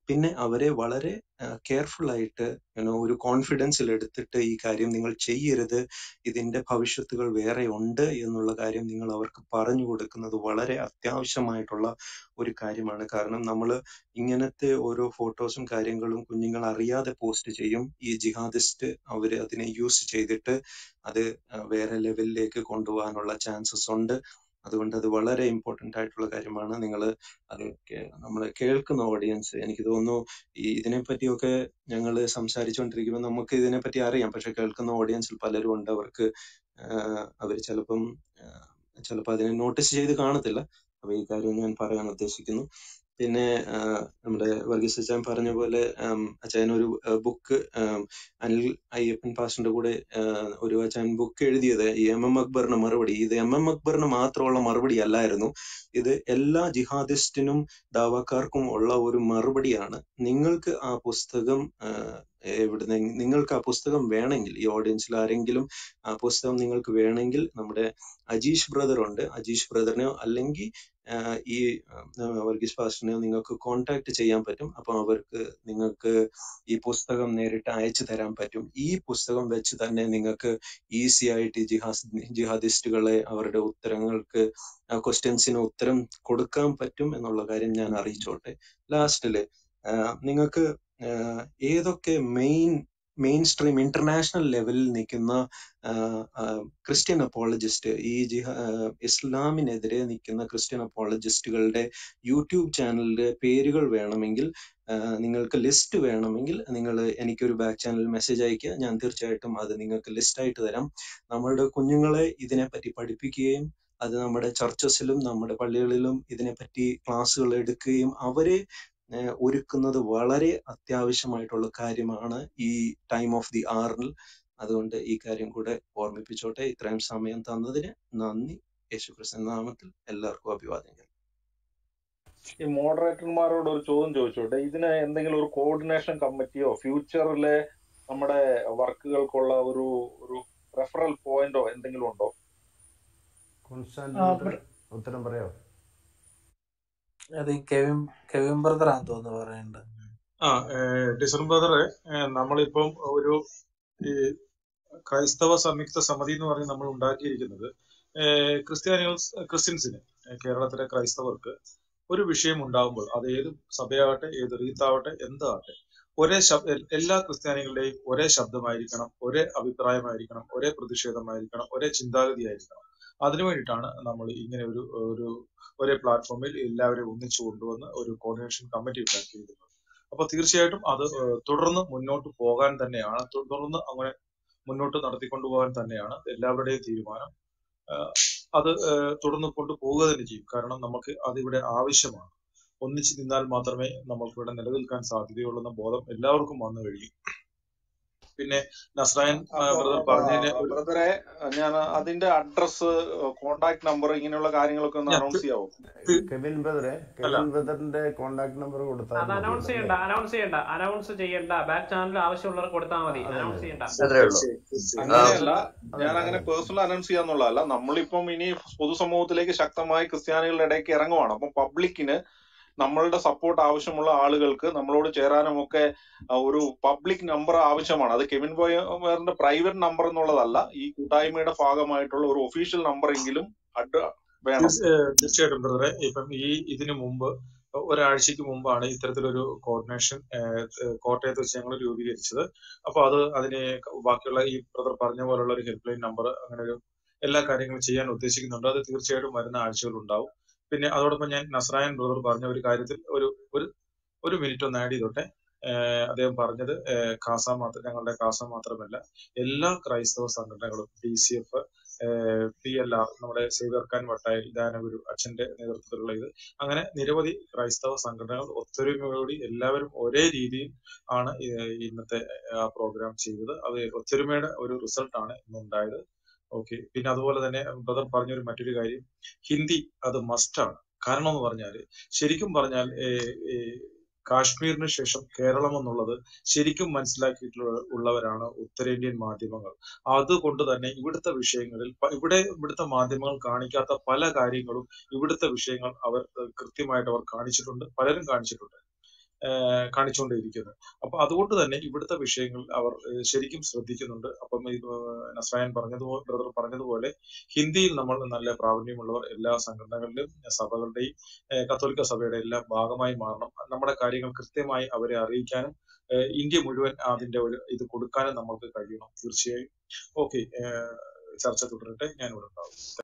പിന്നെ അവരെ വളരെ കെയർഫുൾ ആയിട്ട് you know, ഒരു കോൺഫിഡൻസിൽ എടുത്തിട്ട് ഈ കാര്യം നിങ്ങൾ ചെയ്യരുത് ഇതിന്റെ ഭവിഷ്യത്തുകൾ വേറെ ഉണ്ട് എന്നുള്ള കാര്യം നിങ്ങൾ അവർക്ക് പറഞ്ഞു കൊടുക്കുന്നത് വളരെ അത്യാവശ്യമായിട്ടുള്ള ഒരു കാര്യമാണ് കാരണം നമ്മൾ ഇങ്ങനത്തെ ഓരോ ഫോട്ടോസും കാര്യങ്ങളും കുഞ്ഞുങ്ങൾ അറിയാതെ പോസ്റ്റ് ചെയ്യും ഈ ജിഹാദിസ്റ്റ് അവര് അതിനെ യൂസ് ചെയ്തിട്ട് അത് അഹ് വേറെ ലെവലിലേക്ക് കൊണ്ടുപോകാനുള്ള ചാൻസസ് ഉണ്ട് അതുകൊണ്ട് അത് വളരെ ഇമ്പോർട്ടന്റ് ആയിട്ടുള്ള കാര്യമാണ് നിങ്ങൾ അത് നമ്മൾ കേൾക്കുന്ന ഓഡിയൻസ് എനിക്ക് തോന്നുന്നു ഈ ഇതിനെപ്പറ്റിയൊക്കെ ഞങ്ങൾ സംസാരിച്ചുകൊണ്ടിരിക്കുമ്പോൾ നമുക്ക് ഇതിനെപ്പറ്റി അറിയാം പക്ഷെ കേൾക്കുന്ന ഓഡിയൻസിൽ പലരും ഉണ്ട് അവർക്ക് അവർ ചിലപ്പം ചിലപ്പോൾ അതിനെ നോട്ടീസ് ചെയ്ത് കാണത്തില്ല അപ്പൊ ഈ കാര്യം ഞാൻ പറയാൻ ഉദ്ദേശിക്കുന്നു പിന്നെ ആഹ് നമ്മുടെ വർഗീസ് അച്ചാൻ പറഞ്ഞ പോലെ ആം, അച്ചായൻ ഒരു ബുക്ക് അനിൽ അയ്യപ്പൻ പാസ്റ്ററിന്റെ കൂടെ ആഹ് ഒരു അച്ചായൻ ബുക്ക് എഴുതിയത് ഈ എം എം അക്ബറിന് മറുപടി ഇത് എം എം അക്ബറിന് മാത്രമുള്ള മറുപടി അല്ലായിരുന്നു ഇത് എല്ലാ ജിഹാദിസ്റ്റിനും ദാവാക്കാർക്കും ഉള്ള ഒരു മറുപടിയാണ് നിങ്ങൾക്ക് ആ പുസ്തകം ആഹ് എവിടുന്ന് നിങ്ങൾക്ക് ആ പുസ്തകം വേണമെങ്കിൽ ഈ ഓഡിയൻസിൽ ആരെങ്കിലും ആ പുസ്തകം നിങ്ങൾക്ക് വേണമെങ്കിൽ നമ്മുടെ അജീഷ് ബ്രദർ ഉണ്ട് അജീഷ് ബ്രദറിനെയോ അല്ലെങ്കിൽ ആഹ് ഈ ആഹ് വർഗീസ് പാസ്റ്ററിനെയോ നിങ്ങൾക്ക് കോൺടാക്ട് ചെയ്യാൻ പറ്റും അപ്പൊ അവർക്ക് നിങ്ങൾക്ക് ഈ പുസ്തകം നേരിട്ട് അയച്ചു തരാൻ പറ്റും ഈ പുസ്തകം വെച്ച് തന്നെ നിങ്ങൾക്ക് ഈസി ആയിട്ട് ഈ ജിഹാസ് ജിഹാദിസ്റ്റുകളെ അവരുടെ ഉത്തരങ്ങൾക്ക് ക്വസ്റ്റ്യൻസിന് ഉത്തരം കൊടുക്കാൻ പറ്റും എന്നുള്ള കാര്യം ഞാൻ അറിയിച്ചോട്ടെ ലാസ്റ്റില് നിങ്ങൾക്ക് ആഹ് ഏതൊക്കെ മെയിൻ മെയിൻ സ്ട്രീം ഇന്റർനാഷണൽ ലെവലിൽ നിൽക്കുന്ന ക്രിസ്ത്യൻ അപ്പോളജിസ്റ്റ് ഈ ജിഹ ആഹ് ഇസ്ലാമിനെതിരെ നിൽക്കുന്ന ക്രിസ്ത്യൻ അപ്പോളജിസ്റ്റുകളുടെ യൂട്യൂബ് ചാനലിന്റെ പേരുകൾ വേണമെങ്കിൽ ആഹ് നിങ്ങൾക്ക് ലിസ്റ്റ് വേണമെങ്കിൽ നിങ്ങൾ എനിക്കൊരു ബാക്ക് ചാനൽ മെസ്സേജ് അയക്കുക ഞാൻ തീർച്ചയായിട്ടും അത് നിങ്ങൾക്ക് ലിസ്റ്റ് ആയിട്ട് തരാം നമ്മളുടെ കുഞ്ഞുങ്ങളെ ഇതിനെപ്പറ്റി പഠിപ്പിക്കുകയും അത് നമ്മുടെ ചർച്ചസിലും നമ്മുടെ പള്ളികളിലും ഇതിനെപ്പറ്റി ക്ലാസ്സുകൾ എടുക്കുകയും അവരെ ഏഹ് ഒരുക്കുന്നത് വളരെ അത്യാവശ്യമായിട്ടുള്ള കാര്യമാണ് ഈ ടൈം ഓഫ് ദി ആറിൽ അതുകൊണ്ട് ഈ കാര്യം കൂടെ ഓർമ്മിപ്പിച്ചോട്ടെ ഇത്രയും സമയം തന്നതിന് നന്ദി യേശുക്രിസ്തു നാമത്തിൽ എല്ലാവർക്കും അഭിവാദ്യങ്ങൾ ഈ മോഡറേറ്റർമാരോട് ഒരു ചോദ്യം ചോദിച്ചോട്ടെ ഇതിന് എന്തെങ്കിലും ഒരു കോർഡിനേഷൻ കമ്മിറ്റിയോ ഫ്യൂച്ചറിലെ നമ്മുടെ വർക്കുകൾക്കുള്ള ഒരു ഒരു റെഫറൽ പോയിന്റോ എന്തെങ്കിലും ഉണ്ടോ കോൺസ്റ്റാന്റിന് ഉത്തരം ഉത്തരം പറയാമോ അത് ഈ കെവിൻ കെവിൻ ബ്രദറാന്ന് തോന്നുന്നു പറയേണ്ടത് ആ ഡിസൺ ബ്രദറെ നമ്മളിപ്പം ഒരു ഈ ക്രൈസ്തവ സംയുക്ത സമിതി എന്ന് പറഞ്ഞ് നമ്മൾ ഉണ്ടാക്കിയിരിക്കുന്നത് ഏഹ് ക്രിസ്ത്യാനികൾ ക്രിസ്ത്യൻസിന് ഏഹ് കേരളത്തിലെ ക്രൈസ്തവർക്ക് ഒരു വിഷയം ഉണ്ടാകുമ്പോൾ അത് ഏത് സഭയാവട്ടെ ഏത് റീത്താവട്ടെ എന്താവട്ടെ ഒരേ ശബ് എൽ- എല്ലാ ക്രിസ്ത്യാനികളുടെയും ഒരേ ശബ്ദമായിരിക്കണം ഒരേ അഭിപ്രായമായിരിക്കണം ഒരേ പ്രതിഷേധമായിരിക്കണം ഒരേ ചിന്താഗതിയായിരിക്കണം അതിനു വേണ്ടിയിട്ടാണ് നമ്മൾ ഇങ്ങനെ ഒരു ഒരു ഒരേ പ്ലാറ്റ്ഫോമിൽ എല്ലാവരെയും ഒന്നിച്ചു കൊണ്ടുവന്ന് ഒരു കോർഡിനേഷൻ കമ്മിറ്റി ഉണ്ടാക്കിയിരിക്കുന്നത് അപ്പൊ തീർച്ചയായിട്ടും അത് ഏഹ് തുടർന്ന് മുന്നോട്ട് പോകാൻ തന്നെയാണ് തുടർന്ന് അങ്ങനെ മുന്നോട്ട് നടത്തിക്കൊണ്ടു പോകാൻ തന്നെയാണ് എല്ലാവരുടെയും തീരുമാനം ആഹ് അത് ഏഹ് തുടർന്ന് കൊണ്ടുപോവുക തന്നെ ചെയ്യും കാരണം നമുക്ക് അതിവിടെ ആവശ്യമാണ് ഒന്നിച്ച് നിന്നാൽ മാത്രമേ നമുക്ക് ഇവിടെ നിലനിൽക്കാൻ സാധ്യതയുള്ളൂ എന്ന ബോധം എല്ലാവർക്കും വന്നു കഴിയും പിന്നെ നസ്രായൻ അപ്പൊ ബ്രദർ പറഞ്ഞതിന് ഒരു ബ്രദറെ ഞാൻ അതിന്റെ അഡ്രസ് കോണ്ടാക്ട് നമ്പർ ഇങ്ങനെയുള്ള കാര്യങ്ങളൊക്കെ ഒന്ന് ഞാൻ അനൗൺസ് തി- ചെയ്യാവോ തി- കെവിൻ ബ്രദറെ അല്ല കെവിൻ ബ്രദറിന്റെ കോണ്ടാക്ട് നമ്പർ കൊടുത്താൽ അത് മതി അനൗൺസ് അല്ലേ ചെയ്യണ്ട അനൗൺസ് ചെയ്യണ്ട അനൗൺസ് ചെയ്യണ്ട ബാക്ക് ചാനൽ ആവശ്യമുള്ളവർക്ക് കൊടുത്താൽ മതി അതന്നെ അനൗൺസ് ചെയ്യണ്ട അത്രേ ഉള്ളൂ തീർച്ചയായും തീർച്ചയായും ആ അങ്ങനെയല്ല ഞാൻ അതന്നെ അങ്ങനെ അതന്നെ പേഴ്സണൽ അനൗൺസ് ചെയ്യാന്നുള്ളതല്ല നമ്മളിപ്പം ഇനി പൊതുസമൂഹത്തിലേക്ക് ശക്തമായി ക്രിസ്ത്യാനികളുടെ ഇടയ്ക്ക് ഇറങ്ങുവാണ് അപ്പം പബ്ലിക്കിന് നമ്മളുടെ സപ്പോർട്ട് ആവശ്യമുള്ള ആളുകൾക്ക് നമ്മളോട് ചേരാനും ഒക്കെ ആ, ഒരു പബ്ലിക് നമ്പർ ആവശ്യമാണ് അത് കെവിൻ ബോയറിന്റെ പ്രൈവറ്റ് നമ്പർ എന്നുള്ളതല്ല ഈ കൂട്ടായ്മയുടെ ഭാഗമായിട്ടുള്ള ഒരു ഒഫീഷ്യൽ നമ്പർ എങ്കിലും അഡ് വേണം തീർച്ച- ഏഹ് തീർച്ചയായിട്ടും ബ്രദറെ ഇപ്പം ഈ ഇതിനു മുമ്പ് ഒരാഴ്ചക്ക് മുമ്പാണ് ഇത്തരത്തിലൊരു കോർഡിനേഷൻ കോട്ടയത്ത് വെച്ച് ഞങ്ങൾ രൂപീകരിച്ചത് അപ്പൊ അത് അതിന് ബാക്കിയുള്ള ഈ ബ്രദർ പറഞ്ഞ പോലുള്ള ഒരു ഹെൽപ്പ് ലൈൻ നമ്പർ അങ്ങനെ ഒരു എല്ലാ കാര്യങ്ങളും ചെയ്യാൻ ഉദ്ദേശിക്കുന്നുണ്ട് അത് തീർച്ചയായിട്ടും വരുന്ന ആഴ്ചകൾ ഉണ്ടാവും പിന്നെ അതോടൊപ്പം ഞാൻ നസ്രായൻ ബ്രദർ പറഞ്ഞ ഒരു കാര്യത്തിൽ ഒരു ഒരു ഒരു മിനിറ്റ് ഒന്ന് ആഡ് ചെയ്തോട്ടെ ഏഹ് അദ്ദേഹം പറഞ്ഞത് ഏഹ് കാസ മാത്രം ഞങ്ങളുടെ കാസ മാത്രമല്ല എല്ലാ ക്രൈസ്തവ സംഘടനകളും D C F P L R നമ്മുടെ സേവ്യർ ഖാൻ വട്ടായിൽ ദാനഗുരു അച്ഛന്റെ നേതൃത്വത്തിലുള്ള ഇത് അങ്ങനെ നിരവധി ക്രൈസ്തവ സംഘടനകൾ ഒത്തൊരുമയോടി എല്ലാവരും ഒരേ രീതിയിൽ ആണ് ഈ- ഇന്നത്തെ ആ പ്രോഗ്രാം ചെയ്തത് അത് ഒത്തൊരുമയുടെ ഒരു റിസൾട്ട് ആണ് ഇന്നുണ്ടായത് ഓക്കെ പിന്നെ അതുപോലെ തന്നെ ബ്രദർ പറഞ്ഞൊരു മറ്റൊരു കാര്യം ഹിന്ദി അത് മസ്റ്റ് ആണ് കാരണം എന്ന് പറഞ്ഞാല് ശരിക്കും പറഞ്ഞാൽ ഏഹ്, ഏഹ്, കാശ്മീരിന് ശേഷം കേരളം എന്നുള്ളത് ശരിക്കും മനസ്സിലാക്കിയിട്ടുള്ള ഉള്ളവരാണ് ഉത്തരേന്ത്യൻ മാധ്യമങ്ങൾ അതുകൊണ്ട് തന്നെ ഇവിടുത്തെ വിഷയങ്ങളിൽ പ- ഇവിടെ ഇവിടുത്തെ മാധ്യമങ്ങൾ കാണിക്കാത്ത പല കാര്യങ്ങളും ഇവിടുത്തെ വിഷയങ്ങൾ അവർ ഏഹ്, കൃത്യമായിട്ട് അവർ കാണിച്ചിട്ടുണ്ട് പലരും കാണിച്ചിട്ടുണ്ട് ഏഹ് കാണിച്ചുകൊണ്ടേയിരിക്കുന്നത് അപ്പൊ അതുകൊണ്ട് തന്നെ ഇവിടുത്തെ വിഷയങ്ങൾ അവർ ഏഹ് ശരിക്കും ശ്രദ്ധിക്കുന്നുണ്ട് അപ്പം ഈ ഏഹ് നസ്രായൻ പറഞ്ഞതുപോലെ ബ്രദർ പറഞ്ഞതുപോലെ ഹിന്ദിയിൽ നമ്മൾ നല്ല പ്രാവീണ്യമുള്ളവർ എല്ലാ സംഘടനകളിലും സഭകളുടെയും ഏഹ് കത്തോലിക്ക സഭയുടെ എല്ലാം ഭാഗമായി മാറണം നമ്മുടെ കാര്യങ്ങൾ കൃത്യമായി അവരെ അറിയിക്കാനും ഏഹ് ഇന്ത്യ മുഴുവൻ അതിന്റെ ഒരു ഇത് കൊടുക്കാനും നമ്മൾക്ക് കഴിയണം തീർച്ചയായും ഓക്കെ ചർച്ച തുടരട്ടെ ഞാൻ ഇവിടെ ഉണ്ടാവും